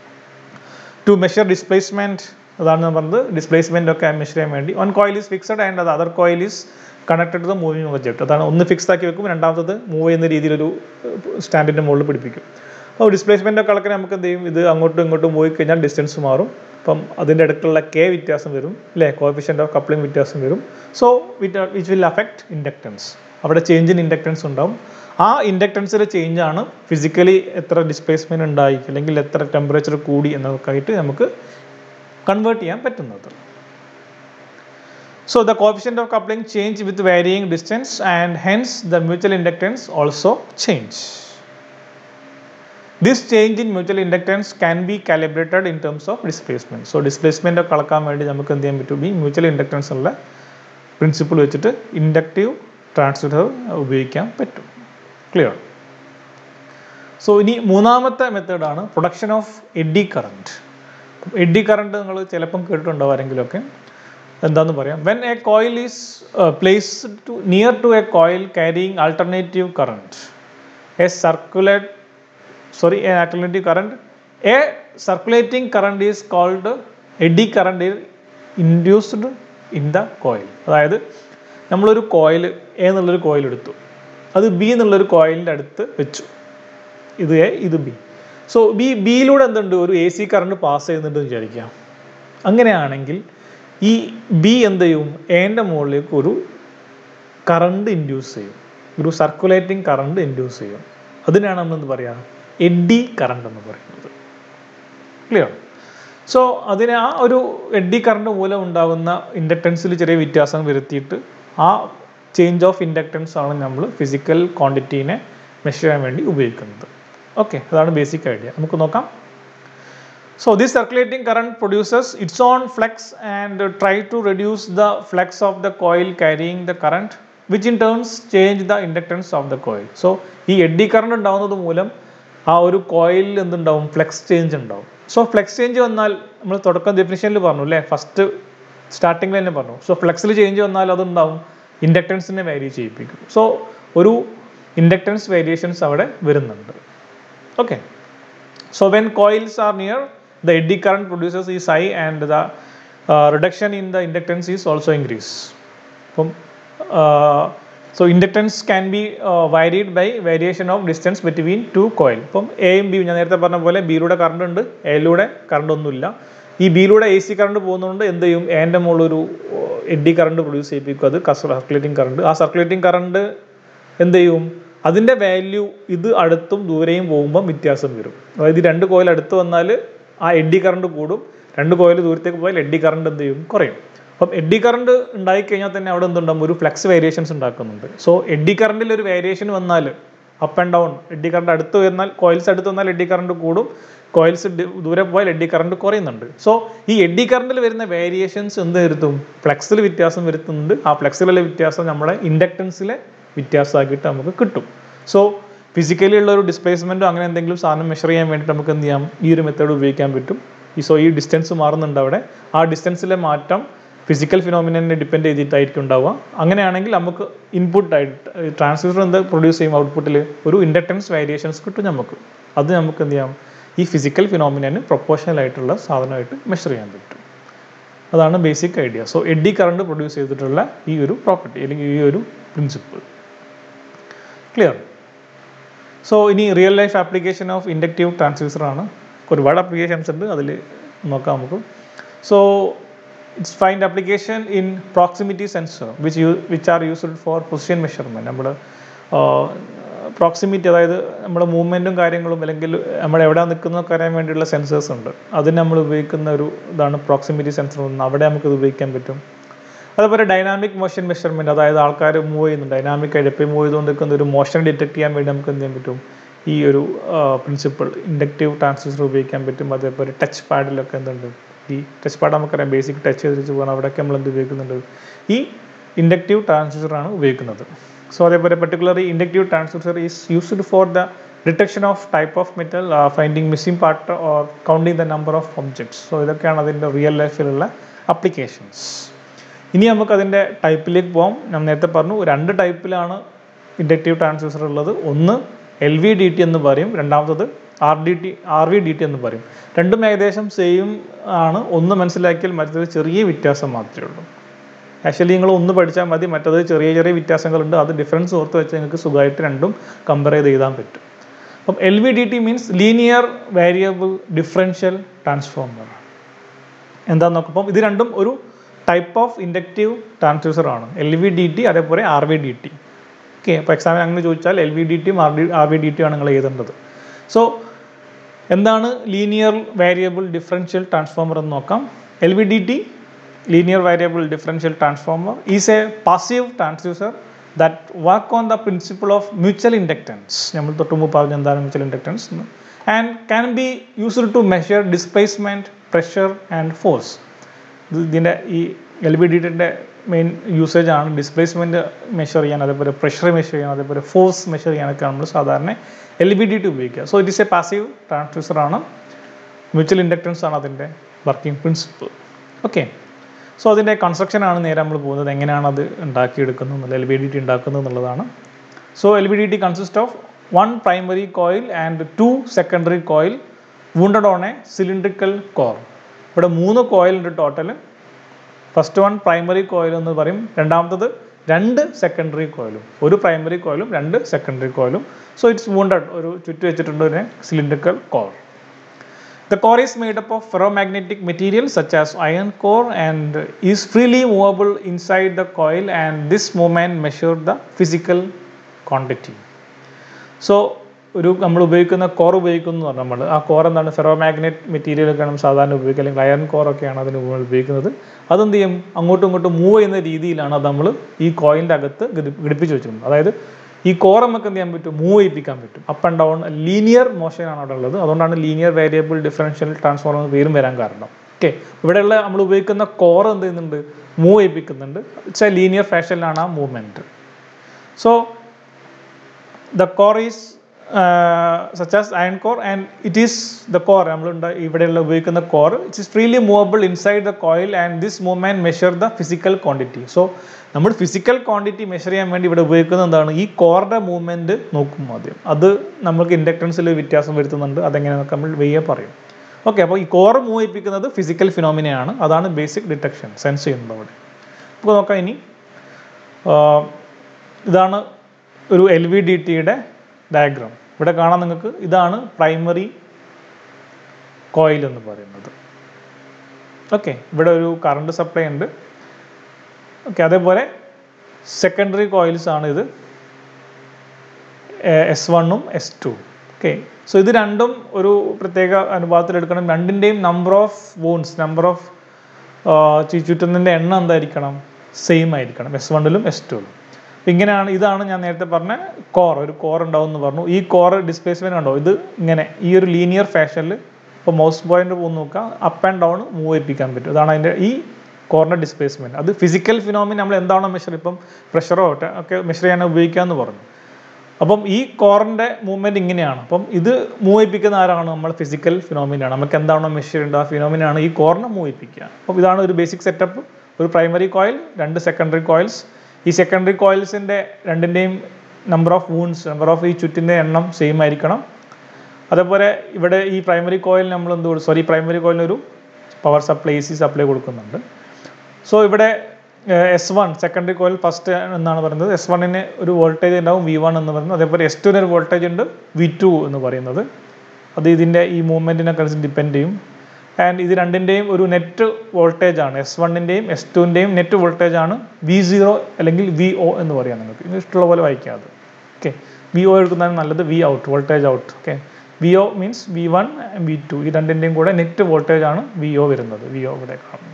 to measure displacement അതാണ് ഞാൻ പറഞ്ഞത് ഡിസ്പ്ലേസ്മെൻ്റ് ഒക്കെ മെഷർ ചെയ്യാൻ വേണ്ടി one coil is fixed and അത് other coil is connected to the moving object അതാണ് ഒന്ന് ഫിക്സ് ആക്കി വെക്കും രണ്ടാമത്തത് മൂവ് ചെയ്യുന്ന രീതിയിലൊരു സ്റ്റാൻഡിൻ്റെ മുകളിൽ പിടിപ്പിക്കും അപ്പോൾ ഡിസ്പ്ലേസ്മെൻ്റ് ഒക്കെ അളക്കാൻ നമുക്ക് എന്ത് ചെയ്യും ഇത് അങ്ങോട്ടും ഇങ്ങോട്ടും പോയി കഴിഞ്ഞാൽ ഡിസ്റ്റൻസ് മാറും അപ്പം അതിൻ്റെ അടുത്തുള്ള കെ വ്യത്യാസം വരും അല്ലേ കോഫിഷ്യൻ്റ് ഓഫ് കപ്ലിംഗ് വ്യത്യാസം വരും so with which will affect inductance അവിടെ ചേഞ്ച് ഇൻ ഇൻഡക്റ്റൻസ് ഉണ്ടാവും ആ ഇൻഡക്റ്റൻസിലെ ചേഞ്ച് ആണ് ഫിസിക്കലി എത്ര ഡിസ്പ്ലേസ്മെൻറ്റ് ഉണ്ടായി അല്ലെങ്കിൽ എത്ര ടെമ്പറേച്ചർ കൂടി എന്നൊക്കെ ആയിട്ട് നമുക്ക് കൺവേർട്ട് ചെയ്യാൻ പറ്റുന്നത് So the coefficient of coupling change with varying distance and hence the mutual inductance also change. This change in mutual inductance can be calibrated in terms of displacement. So displacement ഒക്കെ അളക്കാൻ വേണ്ടി നമുക്ക് എന്ത് ചെയ്യാൻ പറ്റും ഈ മ്യൂച്വൽ ഇൻഡക്റ്റൻസ് ഉള്ള principle വെച്ചിട്ട് ഇൻഡക്റ്റീവ് ട്രാൻസ്ഡ്യൂസർ ഉപയോഗിക്കാൻ പറ്റും ക്ലിയർ സോ ഇനി മൂന്നാമത്തെ മെത്തേഡാണ് production of eddy current eddy current നിങ്ങൾ ചിലപ്പം കേട്ടിട്ടുണ്ടാവും ആരെങ്കിലുമൊക്കെ എന്താന്ന് പറയാം when a coil is placed to near to a coil carrying alternative current a circulate sorry a alternative current a circulating current is called eddy current induced in the coil അതായത് നമ്മളൊരു coil A എന്നുള്ളൊരു coil എടുത്തു അത് B എന്നുള്ളൊരു കോയിലിൻ്റെ അടുത്ത് വെച്ചു ഇത് A ഇത് ബി സോ ബി ബിയിലൂടെ എന്തുണ്ട് ഒരു എ സി കറണ്ട് പാസ് ചെയ്യുന്നുണ്ട് എന്ന് വിചാരിക്കാം അങ്ങനെയാണെങ്കിൽ ഈ ബി എന്ത് ചെയ്യും എൻ്റെ മുകളിലേക്ക് ഒരു കറണ്ട് ഇൻഡ്യൂസ് ചെയ്യും ഒരു സർക്കുലേറ്റിംഗ് കറണ്ട് ഇൻഡ്യൂസ് ചെയ്യും അതിനാണ് നമ്മൾ എന്ത് പറയുക എഡി കറണ്ട് എന്ന് പറയുന്നത് ക്ലിയർ സോ അതിന് ആ ഒരു എഡി കറണ്ട് മൂലം ഉണ്ടാകുന്ന ഇൻഡക്റ്റൻസിൽ ചെറിയ വ്യത്യാസം വരുത്തിയിട്ട് ആ ചേഞ്ച് ഓഫ് ഇൻഡക്റ്റൻസ് ആണ് നമ്മൾ ഫിസിക്കൽ ക്വാണ്ടിറ്റീനെ മെഷർ ചെയ്യാൻ വേണ്ടി ഉപയോഗിക്കുന്നത് ഓക്കെ അതാണ് ബേസിക് ഐഡിയ നമുക്ക് നോക്കാം So this circulating current produces its own flux and uh, try to reduce the flux of the coil carrying the current which in turns change the inductance of the coil. So ഈ eddy current ഉണ്ടാവുന്നത് മൂലം ആ ഒരു കോയിലിൽ എന്തുണ്ടാവും flux change ഉണ്ടാവും so flux change വന്നാൽ നമ്മൾ തുടക്കം ഡെഫിനിഷനിൽ പറഞ്ഞു അല്ലേ ഫസ്റ്റ് സ്റ്റാർട്ടിങ്ങിൽ തന്നെ പറഞ്ഞു സോ ഫ്ലെക്സിൽ ചേഞ്ച് വന്നാൽ അതുണ്ടാവും ഇൻഡക്റ്റൻസിനെ വേരി ചെയ്യിപ്പിക്കും സോ ഒരു ഇൻഡക്റ്റൻസ് വേരിയേഷൻസ് അവിടെ വരുന്നുണ്ട് okay So when coils are near, the eddy current produces is high and the uh, reduction in the inductance is also increase. അപ്പം so inductance can be varied by variation of distance between two coil ഇപ്പം എയും ബിയും ഞാൻ നേരത്തെ പറഞ്ഞ പോലെ ബിയിലൂടെ current ഉണ്ട് എയിലൂടെ current ഒന്നുമില്ല ഈ ബിയിലൂടെ എ സി കറണ്ട് പോകുന്നതുകൊണ്ട് എന്ത് ചെയ്യും എൻ്റെ മുകളിലൊരു എഡ്ഡി കറണ്ട് പ്രൊഡ്യൂസ് ചെയ്യിപ്പിക്കും അത് സർക്കുലേറ്റിംഗ് കറണ്ട് ആ സർക്കുലേറ്റിംഗ് കറണ്ട് എന്ത് ചെയ്യും അതിൻ്റെ വാല്യൂ ഇത് അടുത്തും ദൂരെയും പോകുമ്പോൾ വ്യത്യാസം വരും അതായത് ഈ രണ്ട് കോയിൽ അടുത്ത് വന്നാൽ ആ എഡ്ഡി കറണ്ട് കൂടും രണ്ട് കോയിൽ ദൂരത്തേക്ക് പോയാൽ എഡ്ഡി കറണ്ട് എന്ത് ചെയ്യും കുറയും അപ്പം എഡ്ഡി കറണ്ട് ഉണ്ടായിക്കഴിഞ്ഞാൽ തന്നെ അവിടെ എന്തുണ്ടാകും ഒരു ഫ്ലക്സ് വേരിയേഷൻസ് ഉണ്ടാക്കുന്നുണ്ട് സോ എഡ്ഡി കറണ്ടിൽ ഒരു വേരിയേഷൻ വന്നാൽ up and down eddy current അടുത്ത് വന്നാൽ കോയിൽസ് അടുത്ത് വന്നാൽ എഡ്ഡി കറണ്ട് കൂടും കോയിൽസ് ദൂരെ പോയാൽ എഡ്ഡി കറണ്ട് കുറയുന്നുണ്ട് സോ ഈ എഡ്ഡി കറണ്ടിൽ വരുന്ന വേരിയേഷൻസ് എന്ത് വരുത്തും ഫ്ലക്സിൽ വ്യത്യാസം വരുത്തുന്നുണ്ട് ആ ഫ്ലക്സിലുള്ള വ്യത്യാസം നമ്മുടെ ഇൻഡക്റ്റൻസിലെ വ്യത്യാസമാക്കിയിട്ട് നമുക്ക് കിട്ടും സോ ഫിസിക്കലി ഉള്ള ഒരു ഡിസ്പ്ലേസ്മെൻറ്റോ അങ്ങനെ എന്തെങ്കിലും സാധനം മെഷർ ചെയ്യാൻ വേണ്ടിയിട്ട് നമുക്ക് എന്ത് ചെയ്യാം ഈ ഒരു മെത്തേഡ് ഉപയോഗിക്കാൻ പറ്റും ഈ സോ ഈ ഡിസ്റ്റൻസ് മാറുന്നുണ്ട് അവിടെ ആ ഡിസ്റ്റൻസിലെ മാറ്റം ഫിസിക്കൽ ഫിനോമിനെ ഡിപ്പെൻഡ് ചെയ്തിട്ടായിരിക്കും ഉണ്ടാവുക അങ്ങനെയാണെങ്കിൽ നമുക്ക് ഇൻപുട്ട് ആയിട്ട് ട്രാൻസ്ഡ്യൂസർ എന്ത് പ്രൊഡ്യൂസ് ചെയ്യും ഔട്ട്പുട്ടിൽ ഒരു ഇൻഡക്റ്റൻസ് വേരിയേഷൻസ് കിട്ടും നമുക്ക് അത് നമുക്ക് എന്ത് ചെയ്യാം ഈ ഫിസിക്കൽ ഫിനോമിനു പ്രൊപ്പോർഷണൽ ആയിട്ടുള്ള സാധനമായിട്ട് മെഷർ ചെയ്യാൻ പറ്റും അതാണ് basic idea so eddy current produce ചെയ്തിട്ടുള്ള ഈ ഒരു പ്രോപ്പർട്ടി അല്ലെങ്കിൽ ഈ ഒരു പ്രിൻസിപ്പിൾ ക്ലിയർ സോ ഇനി real life application of inductive transducer ആണ് ഒരുപാട് ആപ്ലിക്കേഷൻസ് ഉണ്ട് അതിൽ നോക്കാം നമുക്ക് so it's find application in proximity sensor which you which are used for position measurement നമ്മൾ പ്രോക്സിമിറ്റി അതായത് നമ്മുടെ മൂവ്മെൻറ്റും കാര്യങ്ങളും അല്ലെങ്കിൽ നമ്മൾ എവിടെ നിൽക്കുന്നതൊക്കെ അറിയാൻ വേണ്ടിയുള്ള സെൻസേഴ്സ് ഉണ്ട് അതിന് നമ്മൾ ഉപയോഗിക്കുന്ന ഒരു ഇതാണ് പ്രോക്സിമിറ്റി സെൻസർ ഒന്ന് അവിടെ നമുക്കിത് ഉപയോഗിക്കാൻ പറ്റും അതുപോലെ ഡൈനാമിക് മോഷൻ മെഷർമെൻറ്റ് അതായത് ആൾക്കാർ മൂവ് ചെയ്യുന്നു ഡൈനാമിക് ആയിട്ട് എപ്പോഴും മൂവ് ചെയ്തുകൊണ്ടിരിക്കുന്ന ഒരു മോഷൻ ഡിറ്റക്ട് ചെയ്യാൻ വേണ്ടി നമുക്ക് എന്ത് ചെയ്യാൻ പറ്റും ഈ ഒരു പ്രിൻസിപ്പിൾ ഇൻഡക്റ്റീവ് ട്രാൻസിസ്റ്റർ ഉപയോഗിക്കാൻ പറ്റും അതേപോലെ ടച്ച് പാഡിലൊക്കെ എന്തുണ്ട് ഈ ടച്ച് പാഡ് നമുക്കറിയാം ബേസിക് ടച്ച് ചെയ്തിട്ട് പോകണം അവിടെയൊക്കെ നമ്മൾ എന്ത് ഉപയോഗിക്കുന്നുണ്ട് ഈ ഇൻഡക്റ്റീവ് ട്രാൻസിസ്റ്ററാണ് ഉപയോഗിക്കുന്നത് സോ അതേപോലെ particularly inductive transistor is used for the detection of type of metal finding missing part or counting the number of objects so ഇതൊക്കെയാണ് അതിൻ്റെ റിയൽ ലൈഫിലുള്ള അപ്ലിക്കേഷൻസ് ഇനി നമുക്ക് അതിൻ്റെ ടൈപ്പിലേക്ക് പോകാം ഞാൻ നേരത്തെ പറഞ്ഞു രണ്ട് ടൈപ്പിലാണ് ഇൻഡക്റ്റീവ് ട്രാൻസ്ഡ്യൂസർ ഉള്ളത് ഒന്ന് എൽ വി ഡി ടി എന്ന് പറയും രണ്ടാമത്തത് R D T R V D T എന്ന് പറയും രണ്ടും ഏകദേശം സെയിം ആണ് ഒന്ന് മനസ്സിലാക്കിയാൽ മറ്റേത് ചെറിയ വ്യത്യാസം മാത്രമേ ഉള്ളൂ ആക്ച്വലി നിങ്ങൾ ഒന്ന് പഠിച്ചാൽ മതി മറ്റത് ചെറിയ ചെറിയ വ്യത്യാസങ്ങളുണ്ട് അത് ഡിഫറൻസ് ഓർത്ത് വെച്ച് നിങ്ങൾക്ക് സുഖമായിട്ട് രണ്ടും കമ്പയർ ചെയ്ത് എഴുതാൻ പറ്റും അപ്പം L V D T means linear variable differential transformer എന്താന്ന് നോക്കുമ്പോൾ ഇത് രണ്ടും ഒരു ടൈപ്പ് ഓഫ് ഇൻഡക്റ്റീവ് ട്രാൻസ്ഡ്യൂസർ ആണ് എൽ വി ഡി ടി അതേപോലെ R V D T okay അപ്പോൾ എക്സാമിന് അങ്ങനെ ചോദിച്ചാൽ എൽ വി ഡി ടിയും R D R V D ടിയും ആണ് നിങ്ങൾ എഴുതേണ്ടത് സോ എന്താണ് ലീനിയർ വേരിയബിൾ ഡിഫറൻഷ്യൽ ട്രാൻസ്ഫോമർ എന്ന് നോക്കാം L V D T linear variable differential transformer is a passive transducer that work on the principle of mutual inductance നമ്മൾ തൊട്ട് മുമ്പ് പറഞ്ഞ എന്താണ് mutual inductance and can be used to measure displacement pressure and force ഇതിൻ്റെ ഈ L B D ടിൻ്റെ main usage ആണ് displacement measure ചെയ്യാൻ അതേപോലെ പ്രഷർ മെഷർ ചെയ്യാൻ അതേപോലെ ഫോഴ്സ് മെഷർ ചെയ്യാനൊക്കെ നമ്മൾ സാധാരണ എൽ ബി ഡി ടി ഉപയോഗിക്കുക so it is a passive transducer ആണ് മ്യൂച്വൽ ഇൻഡക്റ്റൻസ് ആണ് അതിൻ്റെ വർക്കിംഗ് പ്രിൻസിപ്പിൾ ഓക്കെ സോ അതിൻ്റെ കൺസ്ട്രക്ഷൻ ആണ് നേരെ നമ്മൾ പോകുന്നത് എങ്ങനെയാണ് അത് ഉണ്ടാക്കിയെടുക്കുന്നത് എന്നുള്ള എൽ ബി ഡി ടി ഉണ്ടാക്കുന്നത് എന്നുള്ളതാണ് so L B D T consist of one primary coil and two secondary coil wounded on a cylindrical core ഇവിടെ മൂന്ന് കോയിൽ ഉണ്ട് total first one primary coil എന്ന് പറയും രണ്ടാമത്തത് രണ്ട് സെക്കൻഡറി കോയിലും ഒരു പ്രൈമറി കോയിലും രണ്ട് സെക്കൻഡറി കോയിലും സോ ഇറ്റ്സ് വൂണ്ടഡ് ഒരു ചുറ്റി വെച്ചിട്ടുണ്ട് ഒരു cylindrical core The core is made up of ferromagnetic material such as iron core and is freely movable inside the coil and this movement measures the physical quantity. So ഒരു നമ്മൾ ഉപയോഗിക്കുന്ന core ഉപയോഗിക്കുന്നു എന്ന് പറഞ്ഞാൽ നമ്മൾ ആ കോർ എന്താണ് ഫെറോമാഗ്നറ്റ് material ഒക്കെയാണ് നമ്മൾ സാധാരണ ഉപയോഗിക്കുക അല്ലെങ്കിൽ അയൺ കോർ ഒക്കെയാണ് അതിന് മുകളിൽ ഉപയോഗിക്കുന്നത് അതെന്ത് ചെയ്യും അങ്ങോട്ടും ഇങ്ങോട്ടും മൂവ് ചെയ്യുന്ന രീതിയിലാണ് അത് നമ്മൾ ഈ കോയിൻ്റെ അകത്ത് ഘടി- ഘടിപ്പിച്ച് വെച്ചിരുന്നത് അതായത് ഈ കോർ നമുക്ക് എന്ത് ചെയ്യാൻ പറ്റും മൂവ് ചെയ്യിപ്പിക്കാൻ പറ്റും അപ്പ് ആൻഡ് ഡൗൺ ലീനിയർ മോഷനാണ് അവിടെ ഉള്ളത് അതുകൊണ്ടാണ് ലീനിയർ വേരിയബിൾ ഡിഫറൻഷ്യൽ ട്രാൻസ്ഫോർമർ എന്ന പേരും വരാൻ കാരണം ഓക്കെ ഇവിടെയുള്ള നമ്മൾ ഉപയോഗിക്കുന്ന കോർ എന്ത് ചെയ്യുന്നുണ്ട് മൂവ് ചെയ്യിപ്പിക്കുന്നുണ്ട് വെച്ചാൽ ലീനിയർ ഫാഷനിലാണ് ആ movement so the core is such as iron core and it is the core നമ്മൾ ഇവിടെയുള്ള ഉപയോഗിക്കുന്ന core it is freely movable inside the coil and this movement measure the physical quantity so നമ്മൾ physical quantity measure ചെയ്യാൻ വേണ്ടി ഇവിടെ ഉപയോഗിക്കുന്നത് എന്താണ് ഈ കോറിൻ്റെ മൂവ്മെൻറ്റ് നോക്കും ആദ്യം അത് നമുക്ക് ഇൻഡക്ടൻസിൽ വ്യത്യാസം വരുത്തുന്നുണ്ട് അതെങ്ങനെയാണെന്നൊക്കെ നമ്മൾ വെയ്യെ പറയും ഓക്കെ അപ്പോൾ ഈ കോർ മൂവ് ചെയ്യിപ്പിക്കുന്നത് ഫിസിക്കൽ ഫിനോമിനയാണ് അതാണ് ബേസിക് ഡിറ്റക്ഷൻ സെൻസ് ചെയ്യുന്നത് അവിടെ അപ്പോൾ നോക്കാം ഇനി ആഹ് ഇതാണ് ഒരു എൽ വി ഡി ടിയുടെ ഡയഗ്രാം ഇവിടെ കാണാം നിങ്ങൾക്ക് ഇതാണ് പ്രൈമറി കോയിൽ എന്ന് പറയുന്നത് ഓക്കെ ഇവിടെ ഒരു കറണ്ട് സപ്ലൈ ഉണ്ട് ഓക്കെ അതേപോലെ സെക്കൻഡറി കോയിൽസ് ആണ് ഇത് എസ് വണ്ണും എസ് ടു ഓക്കെ സോ ഇത് രണ്ടും ഒരു പ്രത്യേക അനുപാതത്തിൽ എടുക്കണം രണ്ടിൻ്റെയും number of wounds number of ചുറ്റുന്നതിൻ്റെ എണ്ണം എന്തായിരിക്കണം സെയിം ആയിരിക്കണം എസ് വണ്ണിലും എസ് ടുവിലും അപ്പം ഇങ്ങനെയാണ് ഇതാണ് ഞാൻ നേരത്തെ പറഞ്ഞ കോർ ഒരു കോർ ഉണ്ടാവും എന്ന് പറഞ്ഞു ഈ കോർ ഡിസ്പ്ലേസ്മെൻറ്റ് കണ്ടോ ഇത് ഇങ്ങനെ ഈ ഒരു ലീനിയർ ഫാഷനിൽ ഇപ്പോൾ മൗസ് പോയിന്റ് പോകുന്ന നോക്കുക അപ്പ് ആൻഡ് ഡൗൺ മൂവ് ചെയ്യിപ്പിക്കാൻ പറ്റും അതാണ് അതിൻ്റെ ഈ കോറിൻ്റെ ഡിസ്പ്ലേസ്മെൻറ്റ് അത് ഫിസിക്കൽ ഫിനോമിൻ നമ്മൾ എന്താണോ മെഷർ ഇപ്പം പ്രഷറോ ഒക്കെ മെഷർ ചെയ്യാൻ ഉപയോഗിക്കാമെന്ന് പറഞ്ഞു അപ്പം ഈ കോറിൻ്റെ മൂവ്മെൻറ്റ് ഇങ്ങനെയാണ് അപ്പം ഇത് മൂവ് ചെയ്യിപ്പിക്കുന്ന ആരാണ് നമ്മൾ ഫിസിക്കൽ ഫിനോമിനാണ് നമുക്ക് എന്താണോ മെഷർ ചെയ്യേണ്ടത് ആ ഫിനോമിനാണ് ഈ കോറിനെ മൂവ് ചെയ്യിപ്പിക്കുക അപ്പം ഇതാണ് ഒരു ബേസിക് സെറ്റപ്പ് ഒരു പ്രൈമറി കോയിൽ രണ്ട് സെക്കൻഡറി കോയിൽസ് ഈ സെക്കൻഡറി കോയിൽസിൻ്റെ രണ്ടിൻ്റെയും number of wounds number of ഈ ചുറ്റിൻ്റെ എണ്ണം സെയിം ആയിരിക്കണം അതേപോലെ ഇവിടെ ഈ പ്രൈമറി കോയിൽ നമ്മൾ എന്ത് സോറി പ്രൈമറി കോയിലിനൊരു power supply A C supply കൊടുക്കുന്നുണ്ട് സോ ഇവിടെ S one secondary coil first എന്നാണ് പറയുന്നത് എസ് വണ്ണിന് ഒരു വോൾട്ടേജ് ഉണ്ടാവും വി വൺ എന്ന് പറയുന്നത് അതേപോലെ എസ് ടുവിന് ഒരു വോൾട്ടേജ് ഉണ്ട് വി ടു എന്ന് പറയുന്നത് അത് ഇതിൻ്റെ ഈ മൂവ്മെൻറ്റിനെ കുറിച്ച് ഡിപ്പെൻഡ് ചെയ്യും ആൻഡ് ഇത് രണ്ടിൻ്റെയും ഒരു നെറ്റ് വോൾട്ടേജ് ആണ് എസ് വണ്ണിൻ്റെയും എസ് ടുവിൻ്റെയും നെറ്റ് വോൾട്ടേജ് ആണ് വി സീറോ അല്ലെങ്കിൽ വി ഒ എന്ന് പറയാം നിങ്ങൾക്ക് ഇത് ഇഷ്ടമുള്ള പോലെ വായിക്കാം അത് ഓക്കെ വി ഒ എടുക്കുന്നതാണ് നല്ലത് V out voltage out okay V O means V one V two ഈ രണ്ടിൻ്റെയും കൂടെ നെറ്റ് വോൾട്ടേജ് ആണ് വി ഒ വരുന്നത് വി ഒ ഇവിടെ കാണുന്നത്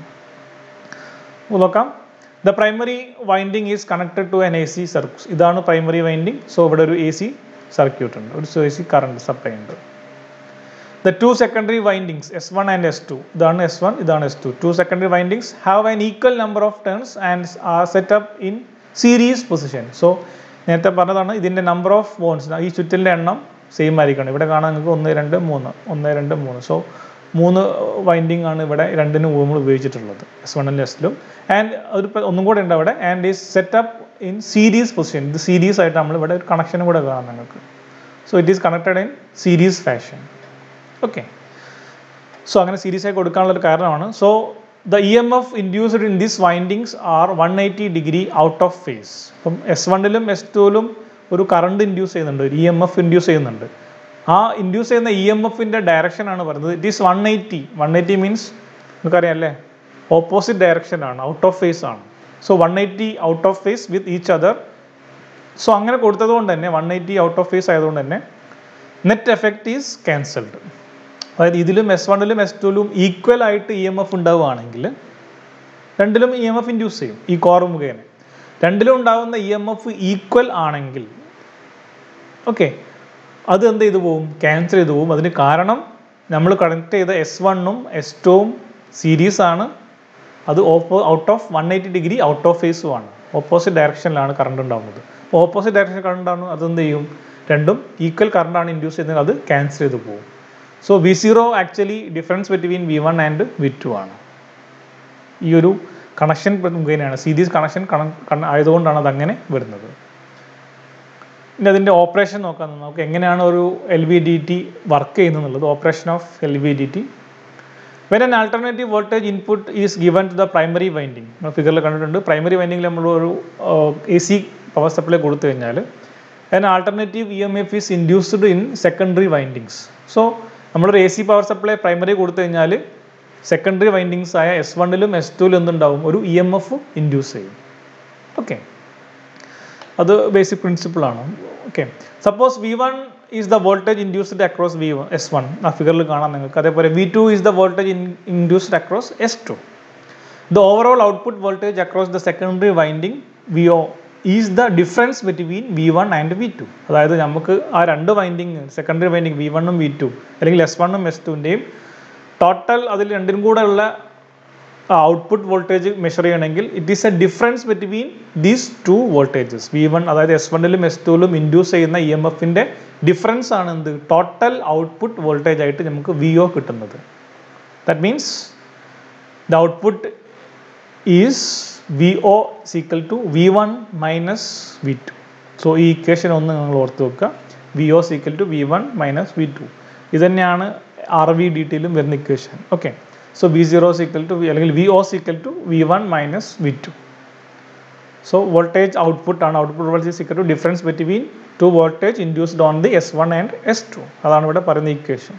നോക്കാം the primary winding is connected to an A C circuit ഇതാണ് പ്രൈമറി വൈൻഡിങ് സോ ഇവിടെ ഒരു എ സി സർക്യൂട്ട് ഉണ്ട് ഒരു എ സി കറണ്ട് സപ്ലൈ ഉണ്ട് the two secondary windings S one and S two ഇതാണ് എസ് വൺ ഇതാണ് S to two secondary windings have an equal number of turns and are set up in series position so നേരത്തെ പറഞ്ഞതാണ് ഇതിൻ്റെ number of വോൺസ് ഈ ചുറ്റിൻ്റെ എണ്ണം same ആയിരിക്കണം ഇവിടെ കാണാൻ നിങ്ങൾക്ക് ഒന്ന് രണ്ട് മൂന്ന് ഒന്ന് രണ്ട് മൂന്ന് സോ മൂന്ന് വൈൻഡിങ് ആണ് ഇവിടെ രണ്ടിനും നമ്മൾ ഉപയോഗിച്ചിട്ടുള്ളത് എസ് വണ്ണിലും എസിലും ആൻഡ് ഒരു പ- ഒന്നും കൂടെ ഉണ്ട് അവിടെ and is set up in series position ഇത് സീരീസ് ആയിട്ട് നമ്മൾ ഇവിടെ ഒരു കണക്ഷനും കൂടെ കാണാം നിങ്ങൾക്ക് so it is connected in series fashion okay so അങ്ങനെ സീരീസ് ആയി കൊടുക്കാനുള്ള ഒരു കാരണമാണ് so the E M F induced in this windings are one eighty degree out of phase അപ്പം എസ് വണ്ണിലും എസ് ടുവിലും ഒരു കറണ്ട് ഇൻഡ്യൂസ് ചെയ്യുന്നുണ്ട് ഒരു ഇ എം എഫ് ഇൻഡ്യൂസ് ചെയ്യുന്നുണ്ട് ആ ഇൻഡ്യൂസ് ചെയ്യുന്ന ഇ എം എഫിൻ്റെ ഡയറക്ഷൻ ആണ് പറയുന്നത് it is one eighty one eighty means നിങ്ങൾക്കറിയാം അല്ലേ ഓപ്പോസിറ്റ് ഡയറക്ഷൻ ആണ് ഔട്ട് ഓഫ് ഫേസ് ആണ് so one eighty out of phase with each other so അങ്ങനെ കൊടുത്തത് കൊണ്ട് തന്നെ one eighty out of phase ആയതുകൊണ്ട് തന്നെ നെറ്റ് എഫക്റ്റ് ഈസ് ക്യാൻസൽഡ് അതായത് ഇതിലും എസ് വണ്ണിലും എസ് ടുവിലും ഈക്വൽ ആയിട്ട് ഇ എം എഫ് ഉണ്ടാവുകയാണെങ്കിൽ രണ്ടിലും ഇ എം എഫ് ഇൻഡ്യൂസ് ചെയ്യും ഈ കോർ മുഖേന രണ്ടിലും ഉണ്ടാകുന്ന ഇ എം എഫ് ഈക്വൽ ആണെങ്കിൽ ഓക്കെ അത് എന്ത് ചെയ്തു പോകും ക്യാൻസൽ ചെയ്തു പോകും അതിന് കാരണം നമ്മൾ കണക്ട് ചെയ്ത എസ് വണ്ണും എസ് ടുവും സീരീസ് ആണ് അത് ഓപ്പോ out of one eighty degree out of ഫേസും ആണ് ഓപ്പോസിറ്റ് ഡയറക്ഷനിലാണ് കറണ്ട് ഉണ്ടാകുന്നത് അപ്പോൾ ഓപ്പോസിറ്റ് ഡയറക്ഷൻ കറണ്ട് ആണ് അതെന്ത് ചെയ്യും രണ്ടും ഈക്വൽ കറണ്ടാണ് ഇൻഡ്യൂസ് ചെയ്യുന്നത് അത് ക്യാൻസൽ ചെയ്ത് പോകും so V zero actually difference between V one and V two ആണ് ഈ ഒരു കണക്ഷൻ മുഖേനയാണ് സീരീസ് കണക്ഷൻ കണ ആയതുകൊണ്ടാണ് അതങ്ങനെ വരുന്നത് ഇനി അതിൻ്റെ ഓപ്പറേഷൻ നോക്കാൻ നമുക്ക് എങ്ങനെയാണ് ഒരു L V D T work ചെയ്യുന്നത് operation of L V D T when an alternative voltage input is given to the primary winding നമ്മൾ ഫിഗറിൽ കണ്ടിട്ടുണ്ട് പ്രൈമറി വൈൻഡിങ്ങിൽ നമ്മൾ ഒരു എ സി പവർ സപ്ലൈ കൊടുത്തു കഴിഞ്ഞാൽ an alternative E M F is induced in secondary windings so നമ്മളൊരു A C power supply primary കൊടുത്തു കഴിഞ്ഞാൽ സെക്കൻഡറി വൈൻഡിങ്സ് ആയ എസ് വണ്ണിലും എസ് ടുവിലും എന്തുണ്ടാവും ഒരു ഇ എം എഫ് ഇൻഡ്യൂസ് ചെയ്യും ഓക്കെ അത് ബേസിക് പ്രിൻസിപ്പിൾ ആണ് okay suppose V one is the voltage induced across V one S one ആ ഫിഗറിൽ കാണാം നിങ്ങൾക്ക് അതേപോലെ V two is the voltage induced across S two the overall output voltage across the secondary winding V O is the difference between V one and V two അതായത് നമുക്ക് ആ രണ്ട് winding secondary winding V വണ്ണും V two അല്ലെങ്കിൽ S വണ്ണും S ടുവിൻ്റെയും total അതിൽ രണ്ടിനും കൂടെ ഉള്ള ഔട്ട്പുട്ട് വോൾട്ടേജ് മെഷർ ചെയ്യണമെങ്കിൽ it is a difference between these two voltages V one അതായത് എസ് വണ്ണിലും എസ് ടുവിലും ഇൻഡ്യൂസ് ചെയ്യുന്ന ഇ എം എഫിൻ്റെ ഡിഫറൻസ് ആണ് എന്ത് ടോട്ടൽ ഔട്ട്പുട്ട് വോൾട്ടേജ് ആയിട്ട് നമുക്ക് വി ഒ കിട്ടുന്നത് that means the output is V O is equal to V one minus V two so ഈ ഇക്വേഷൻ ഒന്ന് നിങ്ങൾ ഓർത്ത് വെക്കുക V O is equal to V one minus V two ഇത് തന്നെയാണ് ആർ വി ഡി ടിയിലും വരുന്ന equation okay so V zero is equal to അല്ലെങ്കിൽ V O is equal to V one minus V two so voltage output ആണ് output voltage is equal to difference between two voltage induced on the S one and S two അതാണ് ഇവിടെ പറയുന്ന equation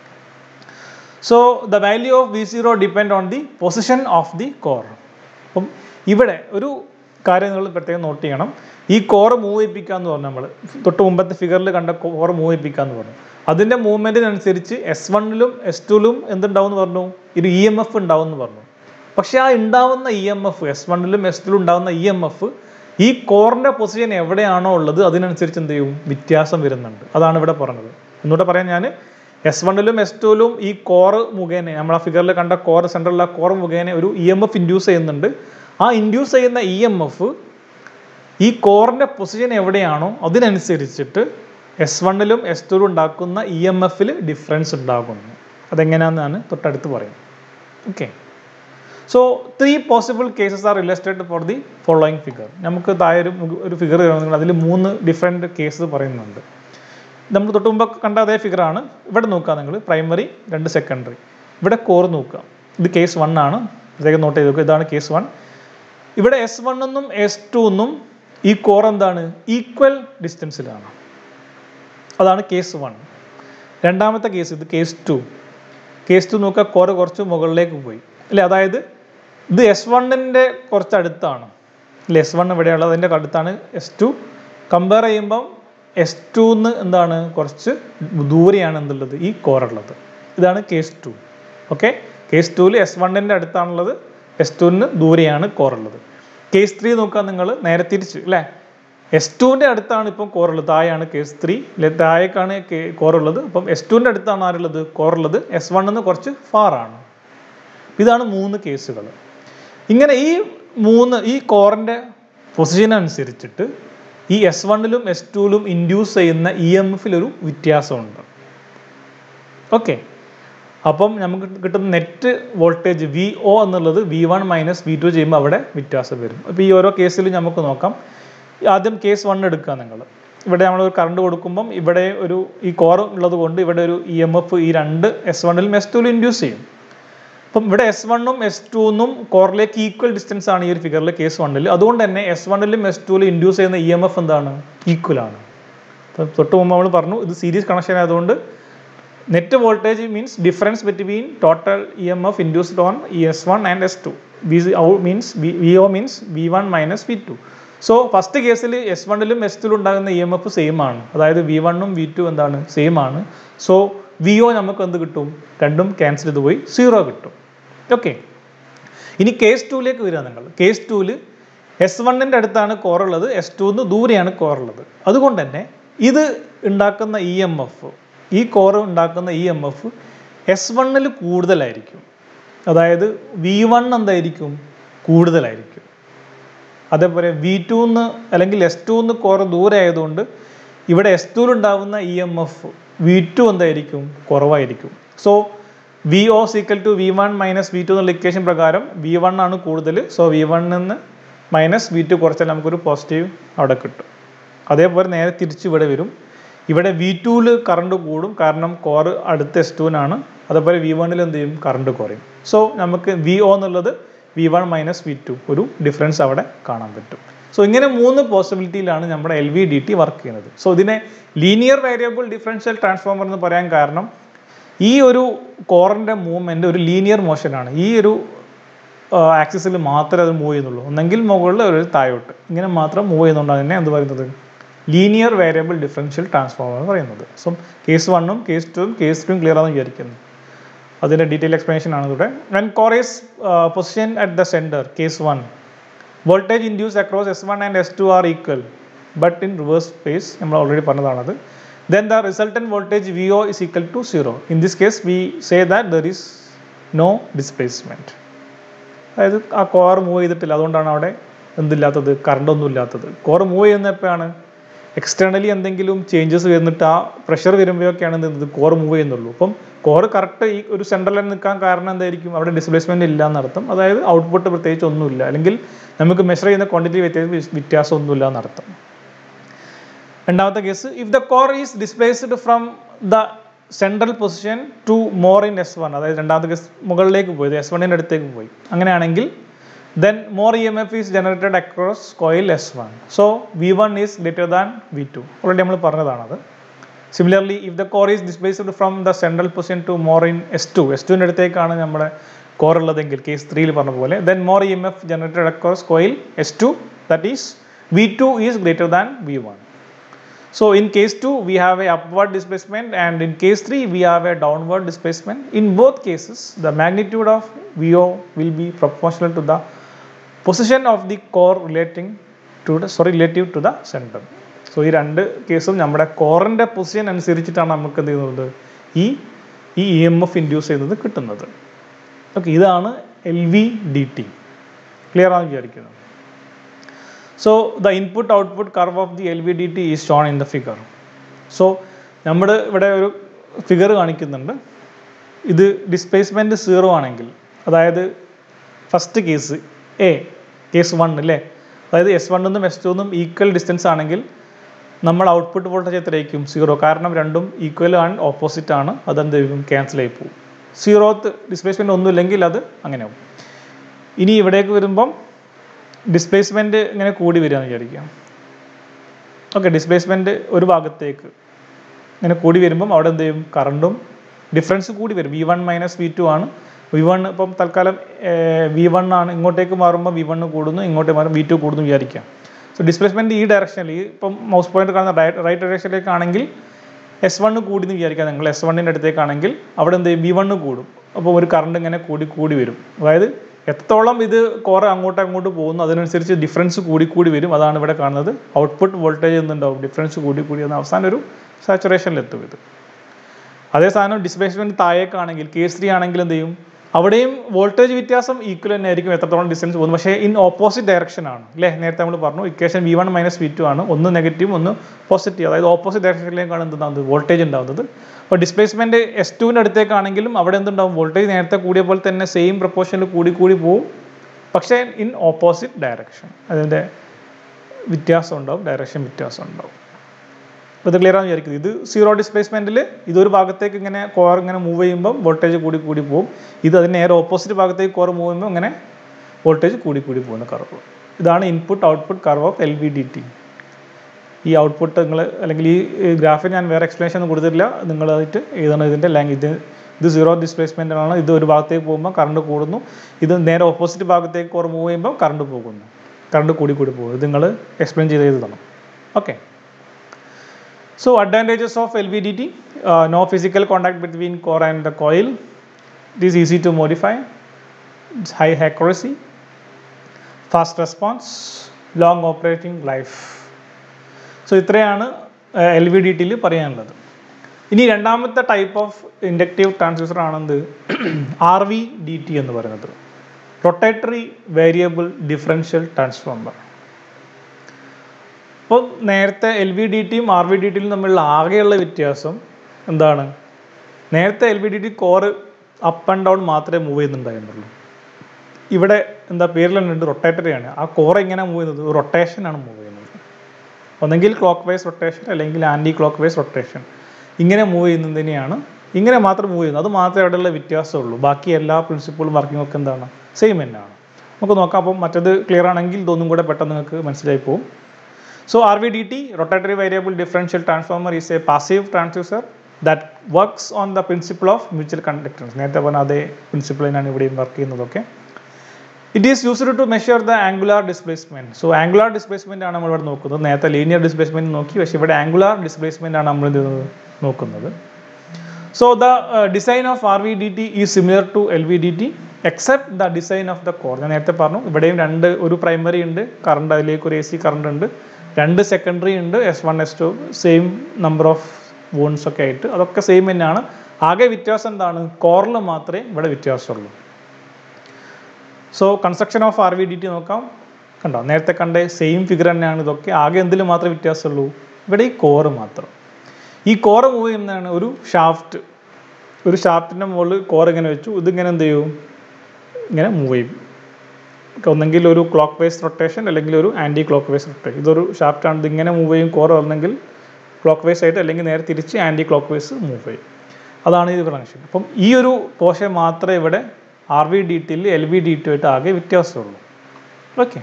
so the value of V zero depend on the position of the core അപ്പം ഇവിടെ ഒരു കാര്യം നിങ്ങൾ പ്രത്യേകം നോട്ട് ചെയ്യണം ഈ കോർ മൂവ് ചെയ്യിപ്പിക്കുക എന്ന് പറഞ്ഞു നമ്മൾ തൊട്ട് മുമ്പത്തെ ഫിഗറിൽ കണ്ട കോർ മൂവ് ചെയ്യിപ്പിക്കുക എന്ന് പറഞ്ഞു അതിൻ്റെ മൂവ്മെൻറ്റിനനുസരിച്ച് എസ് വണ്ണിലും എസ് ടുവിലും എന്തുണ്ടാവും എന്ന് പറഞ്ഞു ഒരു ഇ എം എഫ് ഉണ്ടാവും എന്ന് പറഞ്ഞു പക്ഷേ ആ ഉണ്ടാവുന്ന ഇ എം എഫ് എസ് വണ്ണിലും എസ് ടുവിലും ഉണ്ടാവുന്ന ഇ എം എഫ് ഈ കോറിൻ്റെ പൊസിഷൻ എവിടെയാണോ ഉള്ളത് അതിനനുസരിച്ച് എന്ത് ചെയ്യും വ്യത്യാസം വരുന്നുണ്ട് അതാണ് ഇവിടെ പറഞ്ഞത് ഒന്നുകൂടെ പറയാൻ ഞാൻ എസ് വണ്ണിലും എസ് ടുവിലും ഈ കോറ് മുഖേന നമ്മൾ ആ ഫിഗറിൽ കണ്ട കോർ സെൻട്രലിലെ കോർ മുഖേന ഒരു ഇ എം എഫ് ഇൻഡ്യൂസ് ചെയ്യുന്നുണ്ട് ആ ഇൻഡ്യൂസ് ചെയ്യുന്ന ഇ എം എഫ് ഈ കോറിൻ്റെ പൊസിഷൻ എവിടെയാണോ അതിനനുസരിച്ചിട്ട് എസ് വണ്ണിലും എസ് ടുവിലും ഉണ്ടാക്കുന്ന ഇ എം എഫിൽ ഡിഫറൻസ് ഉണ്ടാകുന്നു അതെങ്ങനെയാണെന്നാണ് തൊട്ടടുത്ത് പറയുന്നത് okay so three possible cases are illustrated for the following figure നമുക്ക് താഴെ ഒരു മുക- ഒരു ഫിഗർ തരുവാണെങ്കിൽ അതിൽ മൂന്ന് ഡിഫറെൻറ്റ് കേസ് പറയുന്നുണ്ട് നമ്മൾ തൊട്ട് മുമ്പ് കണ്ട അതേ ഫിഗറാണ് ഇവിടെ നോക്കുക നിങ്ങൾ പ്രൈമറി രണ്ട് സെക്കൻഡറി ഇവിടെ കോർ നോക്കുക ഇത് കേസ് വൺ ആണ് പ്രത്യേകം നോട്ട് ചെയ്ത് നോക്കുക ഇതാണ് കേസ് വൺ ഇവിടെ എസ് വൺ എന്നും എസ് ടു എന്നും ഈ കോർ എന്താണ് ഈക്വൽ ഡിസ്റ്റൻസിലാണ് അതാണ് കേസ് വൺ രണ്ടാമത്തെ കേസ് ഇത് കേസ് ടു കേസ് ടു നോക്കുക കോർ കുറച്ച് മുകളിലേക്ക് പോയി അല്ലേ അതായത് ഇത് എസ് വണ്ണിൻ്റെ കുറച്ച് അടുത്താണ് അല്ലേ എസ് വൺ ഇവിടെയുള്ളത് അതിൻ്റെ അടുത്താണ് എസ് ടു കമ്പയർ ചെയ്യുമ്പം എസ് ടുന്ന് എന്താണ് കുറച്ച് ദൂരെയാണ് എന്തുള്ളത് ഈ കോർ ഉള്ളത് ഇതാണ് കേസ് ടു ഓക്കെ കേസ് ടുവിൽ എസ് വണ്ണിൻ്റെ അടുത്താണുള്ളത് എസ് ടുവിന് ദൂരെയാണ് കോർ ഉള്ളത് കേസ് ത്രീ നോക്കുക നിങ്ങൾ നേരെ തിരിച്ച് അല്ലേ എസ് ടുവിൻ്റെ അടുത്താണ് ഇപ്പം കോറുള്ളത് താഴെയാണ് കേസ് ത്രീ അല്ലെ താഴേക്കാണ് കോറുള്ളത് അപ്പം എസ് ടുവിൻ്റെ അടുത്താണ് ആരുള്ളത് കോറുള്ളത് എസ് വണ്ണിന്ന് കുറച്ച് ഫാറാണ് ഇതാണ് മൂന്ന് കേസുകൾ ഇങ്ങനെ ഈ മൂന്ന് ഈ കോറിൻ്റെ പൊസിഷൻ അനുസരിച്ചിട്ട് ഈ എസ് വണ്ണിലും എസ് ടുവിലും ഇൻഡ്യൂസ് ചെയ്യുന്ന ഇ എം എഫിലൊരു വ്യത്യാസമുണ്ട് ഓക്കെ അപ്പം നമുക്ക് കിട്ടുന്ന നെറ്റ് വോൾട്ടേജ് വി ഒ എന്നുള്ളത് V one minus V two ചെയ്യുമ്പോൾ അവിടെ വ്യത്യാസം വരും അപ്പോൾ ഈ ഓരോ കേസിലും നമുക്ക് നോക്കാം ആദ്യം കേസ് വൺ എടുക്കുക നിങ്ങൾ ഇവിടെ നമ്മൾ ഒരു കറണ്ട് കൊടുക്കുമ്പം ഇവിടെ ഒരു ഈ കോർ ഉള്ളത് കൊണ്ട് ഇവിടെ ഒരു ഇ എം എഫ് ഈ രണ്ട് എസ് വണ്ണിലും എസ് ടുവിലും ഇൻഡ്യൂസ് ചെയ്യും അപ്പം ഇവിടെ എസ് വണ്ണും എസ് ടുന്നും കോറിലേക്ക് ഈക്വൽ ഡിസ്റ്റൻസ് ആണ് ഈ ഒരു ഫിഗറിൽ കേസ് വണ്ണിൽ അതുകൊണ്ട് തന്നെ എസ് വണ്ണിലും എസ് ടുവിലും ഇൻഡ്യൂസ് ചെയ്യുന്ന ഇ എം എഫ് എന്താണ് ഈക്വൽ ആണ് അപ്പം തൊട്ട് മുമ്പ് നമ്മൾ പറഞ്ഞു ഇത് സീരീസ് കണക്ഷൻ ആയതുകൊണ്ട് net voltage means difference between total E M F induced on E S one and S two V means V O means V one minus V two so first കേസിൽ S വണ്ണിലും S ടുവിലും ഉണ്ടാകുന്ന E M F same ആണ് അതായത് V വണ്ണും V two എന്താണ് same ആണ് so V O നമുക്ക് എന്ത് കിട്ടും രണ്ടും ക്യാൻസൽ ചെയ്ത് പോയി സീറോ കിട്ടും ഓക്കെ ഇനി കേസ് ടൂവിലേക്ക് വരിക നിങ്ങൾ കേസ് ടൂവിൽ എസ് വണ്ണിൻ്റെ അടുത്താണ് കോറുള്ളത് എസ് ടുന്ന് ദൂരെയാണ് കോറുള്ളത് അതുകൊണ്ട് തന്നെ ഇത് ഉണ്ടാക്കുന്ന ഇ എം എഫ് ഈ കോറ് ഉണ്ടാക്കുന്ന ഇ എം എഫ് എസ് വണ്ണിൽ കൂടുതലായിരിക്കും അതായത് വി വൺ എന്തായിരിക്കും കൂടുതലായിരിക്കും അതേപോലെ വി ടുന്ന് അല്ലെങ്കിൽ എസ് ടുന്ന് കോറ് ദൂരെ ആയതുകൊണ്ട് ഇവിടെ എസ് ടുവിൽ ഉണ്ടാവുന്ന E M F V two എന്തായിരിക്കും കുറവായിരിക്കും so V O is equal to V one minus V two എന്നുള്ള ഇക്വേഷൻ പ്രകാരം വി വൺ ആണ് കൂടുതൽ സോ വി വണ്ണിൽ നിന്ന് മൈനസ് വി ടു കുറച്ചാൽ നമുക്കൊരു പോസിറ്റീവ് അവിടെ കിട്ടും അതേപോലെ നേരെ തിരിച്ച് ഇവിടെ വരും ഇവിടെ വി ടുവിൽ കറണ്ട് കൂടും കാരണം കോർ അടുത്ത എസ് ടുവിനാണ് അതേപോലെ വി വണ്ണിൽ എന്ത് ചെയ്യും കറണ്ട് കുറയും സോ നമുക്ക് വി ഒ എന്നുള്ളത് V one minus V two ഒരു ഡിഫറൻസ് അവിടെ കാണാൻ പറ്റും സോ ഇങ്ങനെ മൂന്ന് പോസിബിലിറ്റിയിലാണ് നമ്മുടെ L V D T work ചെയ്യുന്നത് സോ ഇതിനെ ലീനിയർ വേരിയബിൾ ഡിഫറൻഷ്യൽ ട്രാൻസ്ഫോമർ എന്ന് പറയാൻ കാരണം ഈ ഒരു കോറിൻ്റെ മൂവ്മെൻറ്റ് ഒരു ലീനിയർ മോഷനാണ് ഈ ഒരു ആക്സിസിൽ മാത്രമേ അത് മൂവ് ചെയ്യുന്നുള്ളൂ ഒന്നെങ്കിൽ മുകളിൽ ഒരു താഴോട്ട് ഇങ്ങനെ മാത്രം മൂവ് ചെയ്യുന്നുണ്ടാണ് തന്നെ എന്ത് പറയുന്നത് ലീനിയർ വേരിയബിൾ ഡിഫറൻഷ്യൽ ട്രാൻസ്ഫോമർ എന്ന് പറയുന്നത് സോ കേസ് വണ്ണും കേസ് ടുവും കേസ് ടുവും ക്ലിയർ ആണെന്ന് വിചാരിക്കുന്നു അതിൻ്റെ ഡീറ്റെയിൽ എക്സ്പ്ലനേഷൻ ആണ് ഇവിടെ when core is position at the centre case one voltage induce across S one and S two are equal but in reverse space നമ്മൾ ഓൾറെഡി പറഞ്ഞതാണത് then the resultant voltage V O is equal to zero in this case we say that there is no displacement അതായത് ആ core move ചെയ്തിട്ടില്ല അതുകൊണ്ടാണ് അവിടെ എന്തില്ലാത്തത് current ഒന്നും ഇല്ലാത്തത് core move ചെയ്യുന്ന എപ്പോഴാണ് എക്സ്റ്റേണലി എന്തെങ്കിലും ചേഞ്ചസ് വരുന്നിട്ട് ആ പ്രഷർ വരുമ്പോഴൊക്കെയാണ് എന്ത് ചെയ്യുന്നത് കോർ മൂവ് ചെയ്യുന്നുള്ളൂ അപ്പം കോർ കറക്റ്റ് ഈ ഒരു സെൻട്രലിൽ നിൽക്കാൻ കാരണം എന്തായിരിക്കും അവിടെ ഡിസ്പ്ലേസ്മെന്റ് ഇല്ല എന്നർത്ഥം അതായത് ഔട്ട്പുട്ട് പ്രത്യേകിച്ച് ഒന്നുമില്ല അല്ലെങ്കിൽ നമുക്ക് മെഷർ ചെയ്യുന്ന ക്വാണ്ടിറ്റി വ്യത്യാസം വ്യത്യാസം ഒന്നുമില്ല എന്നർത്ഥം രണ്ടാമത്തെ case if the core is displaced from the central position to more in S one അതായത് രണ്ടാമത്തെ കേസ് മുകളിലേക്ക് പോയി എസ് വണ്ണിൻ്റെ അടുത്തേക്ക് പോയി അങ്ങനെയാണെങ്കിൽ then more E M F is generated across coil S one so V one is greater than V two already നമ്മൾ പറഞ്ഞതാണത് similarly if the core is displaced from the central position to more in S two S ടുവിൻ്റെ അടുത്തേക്കാണ് നമ്മുടെ core ഉള്ളതെങ്കിൽ case ത്രീയിൽ പറഞ്ഞ പോലെ then more E M F generated across coil S two that is V two is greater than V one So in case 2 we have a upward displacement and in case 3 we have a downward displacement. In both cases the magnitude of VO will be proportional to the position of the core relating to the sorry relative to the center. So ഈ രണ്ട് കേസും നമ്മുടെ കോറിൻ്റെ position അനുസരിച്ചിട്ടാണ് നമുക്ക് എന്ത് ചെയ്യുന്നത് ഈ ഈ ഇ എം എഫ് ഇൻഡ്യൂസ് ചെയ്യുന്നത് കിട്ടുന്നത് ഓക്കെ ഇതാണ് L V D T clear ആണെന്ന് വിചാരിക്കുന്നത് so the input output curve of the L V D T is shown in the figure so നമ്മൾ ഇവിടെ ഒരു ഫിഗർ കാണിക്കുന്നുണ്ട് ഇത് ഡിസ്പ്ലേസ്മെൻറ്റ് സീറോ ആണെങ്കിൽ അതായത് first case A case one അല്ലേ അതായത് എസ് വണ്ണെന്നും എസ് ടു എന്നും ഈക്വൽ ഡിസ്റ്റൻസ് ആണെങ്കിൽ നമ്മൾ ഔട്ട്പുട്ട് വോൾട്ടേജ് എത്രയായിരിക്കും സീറോ കാരണം രണ്ടും ഈക്വൽ ആണ് ഓപ്പോസിറ്റ് ആണ് അതെന്ത് ചെയ്യും ക്യാൻസൽ ആയി പോകും സീറോത്ത് ഡിസ്പ്ലേസ്മെൻറ്റ് ഒന്നുമില്ലെങ്കിൽ അത് അങ്ങനെ ആവും ഇനി ഇവിടേക്ക് വരുമ്പം ഡിസ്പ്ലേസ്മെൻറ്റ് ഇങ്ങനെ കൂടി വരികയെന്ന് വിചാരിക്കാം ഓക്കെ ഡിസ്പ്ലേസ്മെൻറ്റ് ഒരു ഭാഗത്തേക്ക് ഇങ്ങനെ കൂടി വരുമ്പം അവിടെ എന്ത് ചെയ്യും കറണ്ടും ഡിഫറൻസ് കൂടി വരും V one minus V two ആണ് വി വൺ ഇപ്പം തൽക്കാലം വി വൺ ആണ് ഇങ്ങോട്ടേക്ക് മാറുമ്പോൾ വി വൺ കൂടുന്നു ഇങ്ങോട്ടേക്ക് മാറും വി ടു കൂടുന്നു വിചാരിക്കാം സോ ഡിസ്പ്ലേസ്മെൻറ്റ് ഈ ഡയറക്ഷനിൽ ഈ ഇപ്പം മൗസ് പോയിന്റ് കാണുന്ന റൈറ്റ് ഡയറക്ഷനിലേക്കാണെങ്കിൽ എസ് വണ്ണ് കൂടി എന്ന് വിചാരിക്കാം നിങ്ങൾ എസ് വണ്ണിൻ്റെ അടുത്തേക്കാണെങ്കിൽ അവിടെ എന്ത് ചെയ്യും വി വണ്ണ് കൂടും അപ്പോൾ ഒരു കറണ്ട് ഇങ്ങനെ കൂടി കൂടി വരും അതായത് എത്രത്തോളം ഇത് കുറെ അങ്ങോട്ട് അങ്ങോട്ട് പോകുന്നു അതിനനുസരിച്ച് ഡിഫറൻസ് കൂടി കൂടി വരും അതാണ് ഇവിടെ കാണുന്നത് ഔട്ട്പുട്ട് വോൾട്ടേജ് എന്നുണ്ടാവും ഡിഫറൻസ് കൂടി കൂടി വന്ന് അവസാനം ഒരു സാച്ചുറേഷനിലെത്തും ഇത് അതേ സാധനം ഡിസ്പ്ലേസ്മെൻറ്റ് താഴേക്കാണെങ്കിൽ കേസ് ത്രീ ആണെങ്കിൽ എന്ത് ചെയ്യും അവിടെയും വോൾട്ടേജ് വ്യത്യാസം ഈക്വൽ തന്നെ ആയിരിക്കും എത്രത്തോളം ഡിസ്റ്റൻസ് പോകുന്നു പക്ഷേ ഇൻ ഓപ്പോസിറ്റ് ഡയറക്ഷൻ ആണ് അല്ലേ നേരത്തെ നമ്മൾ പറഞ്ഞു equation V one minus V two ആണ് ഒന്ന് നെഗറ്റീവ് ഒന്ന് പോസിറ്റീവ് അതായത് ഓപ്പോസിറ്റ് ഡയറക്ഷനിലേക്കാണ് എന്തുണ്ടാകുന്നത് വോൾട്ടേജ് ഉണ്ടാകുന്നത് അപ്പോൾ ഡിസ്പ്ലേസ്മെൻറ്റ് എസ് ടുവിൻ്റെ അടുത്തേക്കാണെങ്കിലും അവിടെ എന്തുണ്ടാവും വോൾട്ടേജ് നേരത്തെ കൂടിയ പോലെ തന്നെ സെയിം പ്രപ്പോർഷനിൽ കൂടി കൂടി പോവും പക്ഷേ ഇൻ ഓപ്പോസിറ്റ് ഡയറക്ഷൻ അതിൻ്റെ വ്യത്യാസം ഉണ്ടാവും ഡയറക്ഷൻ വ്യത്യാസം ഉണ്ടാവും അപ്പോൾ ഇത് ക്ലിയർ ആണെന്ന് വിചാരിക്കുന്നത് ഇത് സീറോ ഡിസ്പ്ലേസ്മെൻറ്റിൽ ഇതൊരു ഭാഗത്തേക്ക് ഇങ്ങനെ കോർ ഇങ്ങനെ മൂവ് ചെയ്യുമ്പോൾ വോൾട്ടേജ് കൂടി കൂടി പോകും ഇത് അതിന് നേരെ ഓപ്പോസിറ്റ് ഭാഗത്തേക്ക് കോർ മൂവ് ചെയ്യുമ്പോൾ ഇങ്ങനെ വോൾട്ടേജ് കൂടി കൂടി പോകുന്ന കർവ് ഇതാണ് input output curve of L V D T ഈ ഔട്ട്പുട്ട് നിങ്ങൾ അല്ലെങ്കിൽ ഈ ഗ്രാഫിൽ ഞാൻ വേറെ എക്സ്പ്ലനേഷൻ ഒന്നും കൊടുത്തിട്ടില്ല നിങ്ങളായിട്ട് എഴുതണം ഇതിൻ്റെ ലാംഗ്വേജ് ഇത് ഇത് സീറോ ഡിസ്പ്ലേസ്മെൻ്റ് ആണ് ഇത് ഒരു ഭാഗത്തേക്ക് പോകുമ്പോൾ കറണ്ട് കൂടുന്നു ഇത് നേരെ ഓപ്പോസിറ്റ് ഭാഗത്തേക്ക് കോർ മൂവ് ചെയ്യുമ്പോൾ കറണ്ട് പോകുന്നു കറണ്ട് കൂടി കൂടി പോകും ഇത് നിങ്ങൾ എക്സ്പ്ലെയിൻ ചെയ്ത് എഴുതണം okay So advantages of LVDT, uh, no physical contact between core and the coil. It is easy to modify. It's high accuracy, fast response, long operating life. So ഇത്രയാണ് L V D ടിയിൽ പറയാനുള്ളത് ഇനി രണ്ടാമത്തെ type of inductive transducer ആണെന്ത് R V D T എന്ന് പറയുന്നത് rotatory variable differential transformer അപ്പോൾ നേരത്തെ എൽ വി ഡി ടിയും ആർ വി ഡി ടിയും തമ്മിലുള്ള ആകെയുള്ള വ്യത്യാസം എന്താണ് നേരത്തെ L V D T core up and down മാത്രമേ മൂവ് ചെയ്യുന്നുണ്ടായിരുന്നുള്ളൂ ഇവിടെ എന്താ പേരിൽ തന്നെ ഉണ്ട് റൊട്ടേറ്ററിയാണ് ആ കോർ എങ്ങനെ മൂവ് ചെയ്യുന്നത് റൊട്ടേഷനാണ് മൂവ് ചെയ്യുന്നത് ഒന്നെങ്കിൽ ക്ലോക്ക് വൈസ് റൊട്ടേഷൻ അല്ലെങ്കിൽ ആൻറ്റി ക്ലോക്ക് വൈസ് റൊട്ടേഷൻ ഇങ്ങനെ മൂവ് ചെയ്യുന്നതിനെയാണ് ഇങ്ങനെ മാത്രം മൂവ് ചെയ്യുന്നത് അത് മാത്രമേ അവിടെയുള്ള വ്യത്യാസമുള്ളൂ ബാക്കി എല്ലാ പ്രിൻസിപ്പിളും വർക്കിംഗ് ഒക്കെ എന്താണ് സെയിം തന്നെയാണ് നമുക്ക് നോക്കാം അപ്പം മറ്റത് ക്ലിയർ ആണെങ്കിൽ ഇതൊന്നും കൂടെ പെട്ടെന്ന് നിങ്ങൾക്ക് മനസ്സിലായി പോകും So RVDT, rotatory variable differential transformer is a passive transducer that works on the principle of mutual conductance. നേരത്തെ പറഞ്ഞ അതേ പ്രിൻസിപ്പിളിനാണ് ഇവിടെയും വർക്ക് ചെയ്യുന്നതൊക്കെ it is used to measure the angular displacement so angular displacement ആണ് നമ്മൾ ഇവിടെ നോക്കുന്നത് നേരത്തെ ലീനിയർ ഡിസ്പ്ലേസ്മെന്റ് നോക്കി പക്ഷേ ഇവിടെ ആംഗുലാർ ഡിസ്പ്ലേസ്മെന്റ് ആണ് നമ്മൾ ഇത് നോക്കുന്നത് So the uh, design of RVDT is similar to LVDT except the design of the core ഞാൻ നേരത്തെ പറഞ്ഞു ഇവിടെയും രണ്ട് ഒരു പ്രൈമറി ഉണ്ട് കറണ്ട് അതിലേക്ക് ഒരു എ സി കറണ്ട് ഉണ്ട് രണ്ട് സെക്കൻഡറി ഉണ്ട് S one S two same number of turns ഒക്കെ ആയിട്ട് അതൊക്കെ സെയിം തന്നെയാണ് ആകെ വ്യത്യാസം എന്താണ് കോറിൽ മാത്രമേ ഇവിടെ വ്യത്യാസമുള്ളൂ so construction of R V D T നോക്കാം കണ്ടോ നേരത്തെ കണ്ട സെയിം ഫിഗർ തന്നെയാണ് ഇതൊക്കെ ആകെ എന്തിൽ മാത്രമേ വ്യത്യാസമുള്ളൂ ഇവിടെ ഈ കോറ് മാത്രം ഈ കോറ് മൂവ് ചെയ്യുന്നതാണ് ഒരു ഷാഫ്റ്റ് ഒരു ഷാഫ്റ്റിൻ്റെ മുകളിൽ കോർ ഇങ്ങനെ വെച്ചു ഇതിങ്ങനെ എന്ത് ചെയ്യും ഇങ്ങനെ മൂവ് ചെയ്യും ഒന്നെങ്കിൽ ഒരു ക്ലോക്ക് വൈസ് റൊട്ടേഷൻ അല്ലെങ്കിൽ ഒരു ആൻറ്റി ക്ലോക്ക് വൈസ് റൊട്ടേഷൻ ഇതൊരു ഷാഫ്റ്റാണ് ഇതിങ്ങനെ മൂവ് ചെയ്യും കോർ വന്നെങ്കിൽ ക്ലോക്ക് വൈസ് ആയിട്ട് അല്ലെങ്കിൽ നേരെ തിരിച്ച് ആൻറ്റി ക്ലോക്ക് വൈസ് മൂവ് ചെയ്യും അതാണ് ഇത് കണക്ഷൻ അപ്പം ഈ ഒരു പോർഷൻ മാത്രമേ ഇവിടെ ആർ വി ഡി ടിയിൽ എൽ വി ഡി ടി ആയിട്ട് ആകെ വ്യത്യാസമുള്ളൂ okay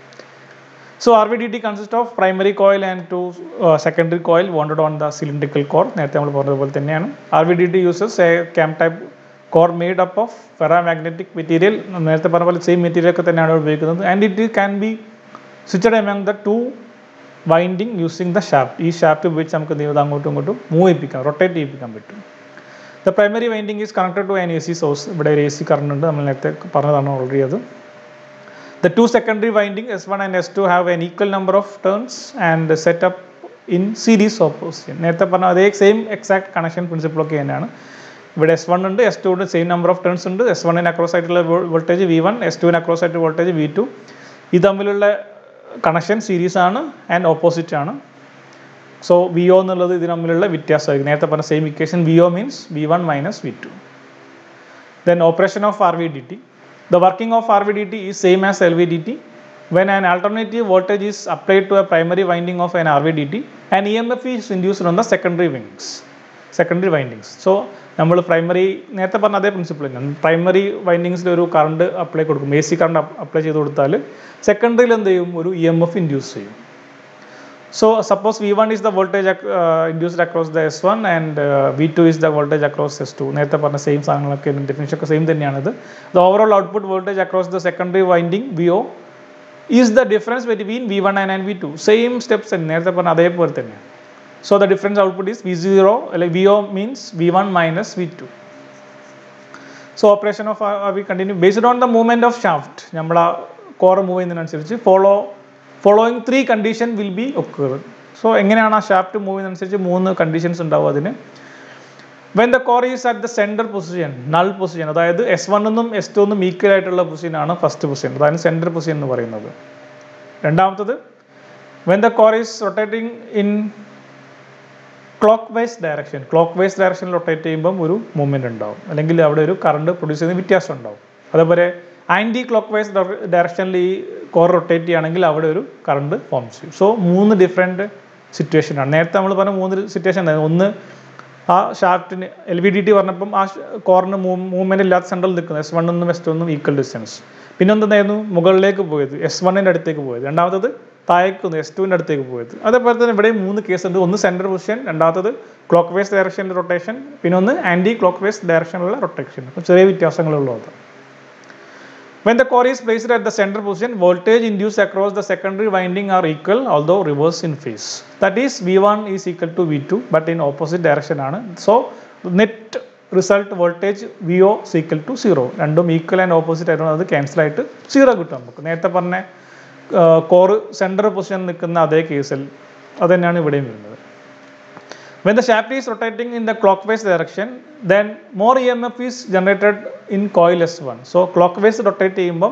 So RVDT consists of primary coil and two uh, secondary coil wounded on the cylindrical core. നേരത്തെ നമ്മൾ പറഞ്ഞതുപോലെ തന്നെയാണ് R V D T uses a cam type core made up of ferromagnetic material നേരത്തെ പറഞ്ഞ പോലെ same material ഒക്കെ തന്നെയാണ് ഇവിടെ ഉപയോഗിക്കുന്നത് and it can be switched among the two winding using the shaft ഈ ഷാഫ്റ്റ് ഉപയോഗിച്ച് നമുക്ക് എന്ത് ചെയ്യുന്നത് അങ്ങോട്ടും ഇങ്ങോട്ടും മൂവ് ചെയ്യിപ്പിക്കാം റൊട്ടേറ്റ് ചെയ്യിപ്പിക്കാൻ പറ്റും the primary winding is connected to an A C source ഇവിടെ ഒരു എ സി കറണ്ട് ഉണ്ട് നമ്മൾ നേരത്തെ പറഞ്ഞതാണ് ഓൾറെഡി അത് The two secondary winding S1 and S2 have an equal number of turns and set up in series opposition. നേരത്തെ പറഞ്ഞ അതേ സെയിം എക്സാക്ട് കണക്ഷൻ പ്രിൻസിപ്പിൾ ഒക്കെ തന്നെയാണ് ഇവിടെ എസ് വൺ ഉണ്ട് എസ് ടു ഉണ്ട് സെയിം നമ്പർ ഓഫ് ടേൺസ് ഉണ്ട് S വണ്ണിന് അക്രോസ് ആയിട്ടുള്ള വോൾട്ടേജ് വി വൺ എസ് ടുവിന് അക്രോസ് ആയിട്ട് വോൾട്ടേജ് വി ടു ഇത് തമ്മിലുള്ള കണക്ഷൻ സീരീസ് ആണ് ആൻഡ് ഓപ്പോസിറ്റ് ആണ് സോ വി ഒ എന്നുള്ളത് ഇത് തമ്മിലുള്ള വ്യത്യാസമായിരിക്കും നേരത്തെ പറഞ്ഞ same equation V O means V one minus V two then operation of RVDT. The working of RVDT is same as LVDT. When an alternative voltage is applied to a primary winding of an RVDT, an EMF is induced on the secondary wings, secondary windings. So നമ്മൾ primary നേരത്തെ പറഞ്ഞ അതേ principle തന്നെയാണ് primary വൈൻഡിങ്സിൽ ഒരു current apply കൊടുക്കും A C current apply ചെയ്ത് കൊടുത്താൽ സെക്കൻഡറിയിൽ എന്ത് ചെയ്യും ഒരു ഇ എം എഫ് ഇൻഡ്യൂസ് ചെയ്യും So suppose V1 is the voltage ac- uh, induced across the S1 and uh, V2 is the voltage across S2. നേരത്തെ പറഞ്ഞ സെയിം സാധനങ്ങളൊക്കെ ഡെഫിനിഷൻ ഒക്കെ സെയിം തന്നെയാണിത് the overall output voltage across the secondary winding V O is the difference between V one and V two same steps തന്നെ നേരത്തെ പറഞ്ഞ അതേപോലെ തന്നെയാണ് so the difference output is V zero അല്ലെങ്കിൽ V O means V one minus V two so operation of V continue based on the movement of shaft നമ്മൾ ആ core move ചെയ്യുന്നതിനനുസരിച്ച് follow following three condition will be occur so എങ്ങനെയാണ് ആ shaft move ചെയ്യുന്നതനുസരിച്ച് മൂന്ന് conditions ഉണ്ടാവും അതിന് when the core is at the centre position null position അതായത് എസ് വൺ എന്നും എസ് ടു എന്നും ഈക്വൽ ആയിട്ടുള്ള പൊസിഷനാണ് ഫസ്റ്റ് പൊസിഷൻ അതായത് സെൻറ്റർ പൊസിഷൻ എന്ന് പറയുന്നത് രണ്ടാമത്തത് when the core is rotating in clockwise direction clockwise ഡയറക്ഷനിൽ റൊട്ടേറ്റ് ചെയ്യുമ്പം ഒരു മൂവ്മെൻറ്റ് ഉണ്ടാവും അല്ലെങ്കിൽ അവിടെ ഒരു കറണ്ട് പ്രൊഡ്യൂസ് ചെയ്യുന്ന വ്യത്യാസം ഉണ്ടാവും അതേപോലെ ആൻറ്റി ക്ലോക്ക് വൈസ് ഡയറക്ഷനിൽ ഈ കോർ റൊട്ടേറ്റ് ചെയ്യുകയാണെങ്കിൽ അവിടെ ഒരു കറണ്ട് ഫോം ചെയ്യും സോ മൂന്ന് ഡിഫറെൻറ്റ് സിറ്റുവേഷനാണ് നേരത്തെ നമ്മൾ പറഞ്ഞ മൂന്ന് സിറ്റുവേഷൻ ഉണ്ടായിരുന്നു ഒന്ന് ആ ഷാഫ്റ്റിന് എൽ വി ഡി ടി പറഞ്ഞപ്പം ആ കോറിന് മൂവ്മെൻറ്റ് ഇല്ലാത്ത സെൻട്രൽ നിൽക്കുന്നത് എസ് വണ്ണെന്നും എസ് ടു ഒന്നും ഈക്വൽ ഡിസ്റ്റൻസ് പിന്നെ എന്തായിരുന്നു മുകളിലേക്ക് പോയത് എസ് വണ്ണിൻ്റെ അടുത്തേക്ക് പോയത് രണ്ടാമത്തത് താഴേക്ക് എസ് ടുവിൻ്റെ അടുത്തേക്ക് പോയത് അതേപോലെ തന്നെ ഇവിടെ മൂന്ന് കേസ് ഉണ്ട് ഒന്ന് സെൻറ്റർ പൊസിഷൻ രണ്ടാമത്തത് ക്ലോക്ക് വൈസ് ഡയറക്ഷനിലെ റൊട്ടേഷൻ പിന്നെ ഒന്ന് ആൻറ്റി ക്ലോക്ക് വൈസ് ഡയറക്ഷനിലുള്ള റൊട്ടേഷൻ അപ്പം ചെറിയ വ്യത്യാസങ്ങളുള്ളൂ അത് When the core is placed at the center position, voltage induced across the secondary winding are equal, although reverse in phase. That is, V1 is equal to V2, but in opposite direction ആണ്. So, net result voltage VO is equal to 0. രണ്ടും equal and opposite ആയിരുന്നു അത് cancel ആയിട്ട് zero കിട്ടും നമുക്ക് നേരത്തെ പറഞ്ഞ core centre position നിൽക്കുന്ന അതേ കേസിൽ അത് തന്നെയാണ് ഇവിടെയും വരുന്നത് When the shaft is rotating in the clockwise direction, then more EMF is generated in coil S1. So clockwise rotate ചെയ്യുമ്പം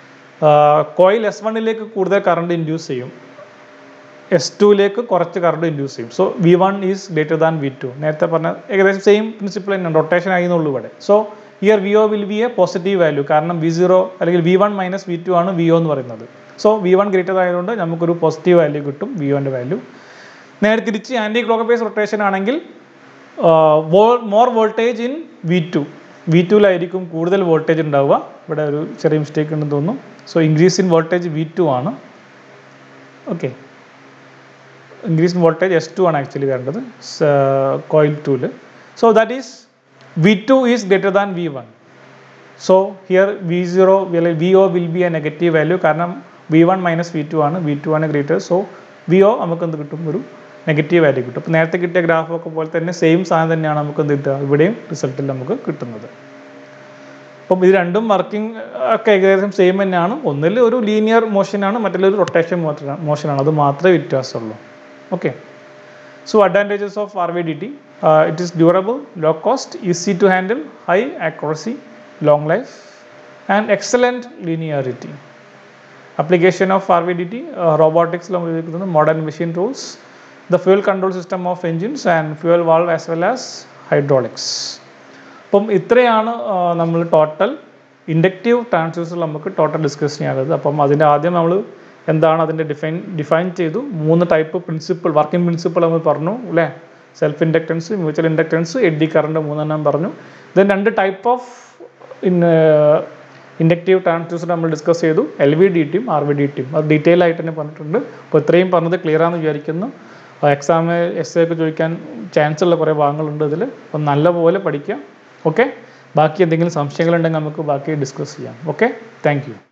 കോയിൽ എസ് വണ്ണിലേക്ക് കൂടുതൽ കറണ്ട് ഇൻഡ്യൂസ് ചെയ്യും എസ് ടുവിലേക്ക് കുറച്ച് കറണ്ട് ഇൻഡ്യൂസ് ചെയ്യും so V one is greater than V two നേരത്തെ പറഞ്ഞ ഏകദേശം സെയിം പ്രിൻസിപ്പിൾ തന്നെയാണ് റൊട്ടേഷൻ ആയിരുന്നുള്ളൂ ഇവിടെ so here V O will be a positive value കാരണം വി സീറോ അല്ലെങ്കിൽ V one minus V two ആണ് വി ഒ എന്ന് പറയുന്നത് സോ വി വൺ ഗ്രേറ്റർ ആയതുകൊണ്ട് നമുക്കൊരു പോസിറ്റീവ് വാല്യൂ കിട്ടും വി ഒൻ്റെ വാല്യൂ നേരെ തിരിച്ച് ആൻറ്റി ക്ലോക്ക് ബേസ് റൊട്ടേഷൻ ആണെങ്കിൽ more voltage in V two V ടുവിലായിരിക്കും കൂടുതൽ വോൾട്ടേജ് ഉണ്ടാവുക ഇവിടെ ഒരു ചെറിയ മിസ്റ്റേക്ക് ഉണ്ടെന്ന് തോന്നുന്നു so increase in voltage V two ആണ് okay increase in voltage S two ആണ് ആക്ച്വലി വരേണ്ടത് കോയിൽ ടൂവിൽ so that is V two is greater than V one so here V zero V O will be a negative value കാരണം V one minus V two ആണ് V two ആണ് greater so V O നമുക്ക് എന്ത് കിട്ടും ഒരു negative value കിട്ടും അപ്പോൾ നേരത്തെ കിട്ടിയ ഗ്രാഫൊക്കെ പോലെ തന്നെ സെയിം സാധനം തന്നെയാണ് നമുക്ക് എന്ത് കിട്ടുക ഇവിടെയും റിസൾട്ടിൽ നമുക്ക് കിട്ടുന്നത് അപ്പം ഇത് രണ്ടും വർക്കിംഗ് ഒക്കെ ഏകദേശം സെയിം തന്നെയാണ് ഒന്നിൽ ഒരു ലീനിയർ മോഷനാണ് മറ്റൊരു റൊട്ടേഷൻ മോഷനാണ് അത് മാത്രമേ വ്യത്യാസമുള്ളൂ okay So advantages of RVDT, uh, it is durable, low cost, easy to handle, high accuracy, long life and excellent linearity. Application of RVDT, uh, robotics lo ഉപയോഗിക്കുന്നത് modern machine tools, the fuel control system of engines and fuel valve as well as hydraulics. അപ്പം ഇത്രയാണ് നമ്മൾ total inductive transducer നമുക്ക് total discuss ചെയ്യാനുള്ളത് അപ്പം അതിൻ്റെ ആദ്യം നമ്മൾ എന്താണ് അതിൻ്റെ ഡിഫൈൻ ഡിഫൈൻ ചെയ്തു മൂന്ന് ടൈപ്പ് പ്രിൻസിപ്പിൾ വർക്കിംഗ് പ്രിൻസിപ്പിൾ നമ്മൾ പറഞ്ഞു അല്ലേ self inductance mutual inductance eddy current മൂന്നെണ്ണം പറഞ്ഞു ദെൻ രണ്ട് type of in inductive transducer നമ്മൾ ഡിസ്കസ് ചെയ്തു എൽ വി ഡി ടിയും ആർ വി ഡി ടിയും അത് ഡീറ്റെയിൽ ആയിട്ട് തന്നെ പറഞ്ഞിട്ടുണ്ട് അപ്പോൾ ഇത്രയും പറഞ്ഞത് ക്ലിയർ ആണെന്ന് വിചാരിക്കുന്നു എക്സാമിന് എസ് എ ഒക്കെ ചോദിക്കാൻ ചാൻസ് ഉള്ള കുറേ ഭാഗങ്ങളുണ്ട് ഇതിൽ അപ്പം നല്ലപോലെ പഠിക്കുക ഓക്കെ ബാക്കി എന്തെങ്കിലും സംശയങ്ങളുണ്ടെങ്കിൽ നമുക്ക് ബാക്കി ഡിസ്കസ് ചെയ്യാം ഓക്കെ താങ്ക് യു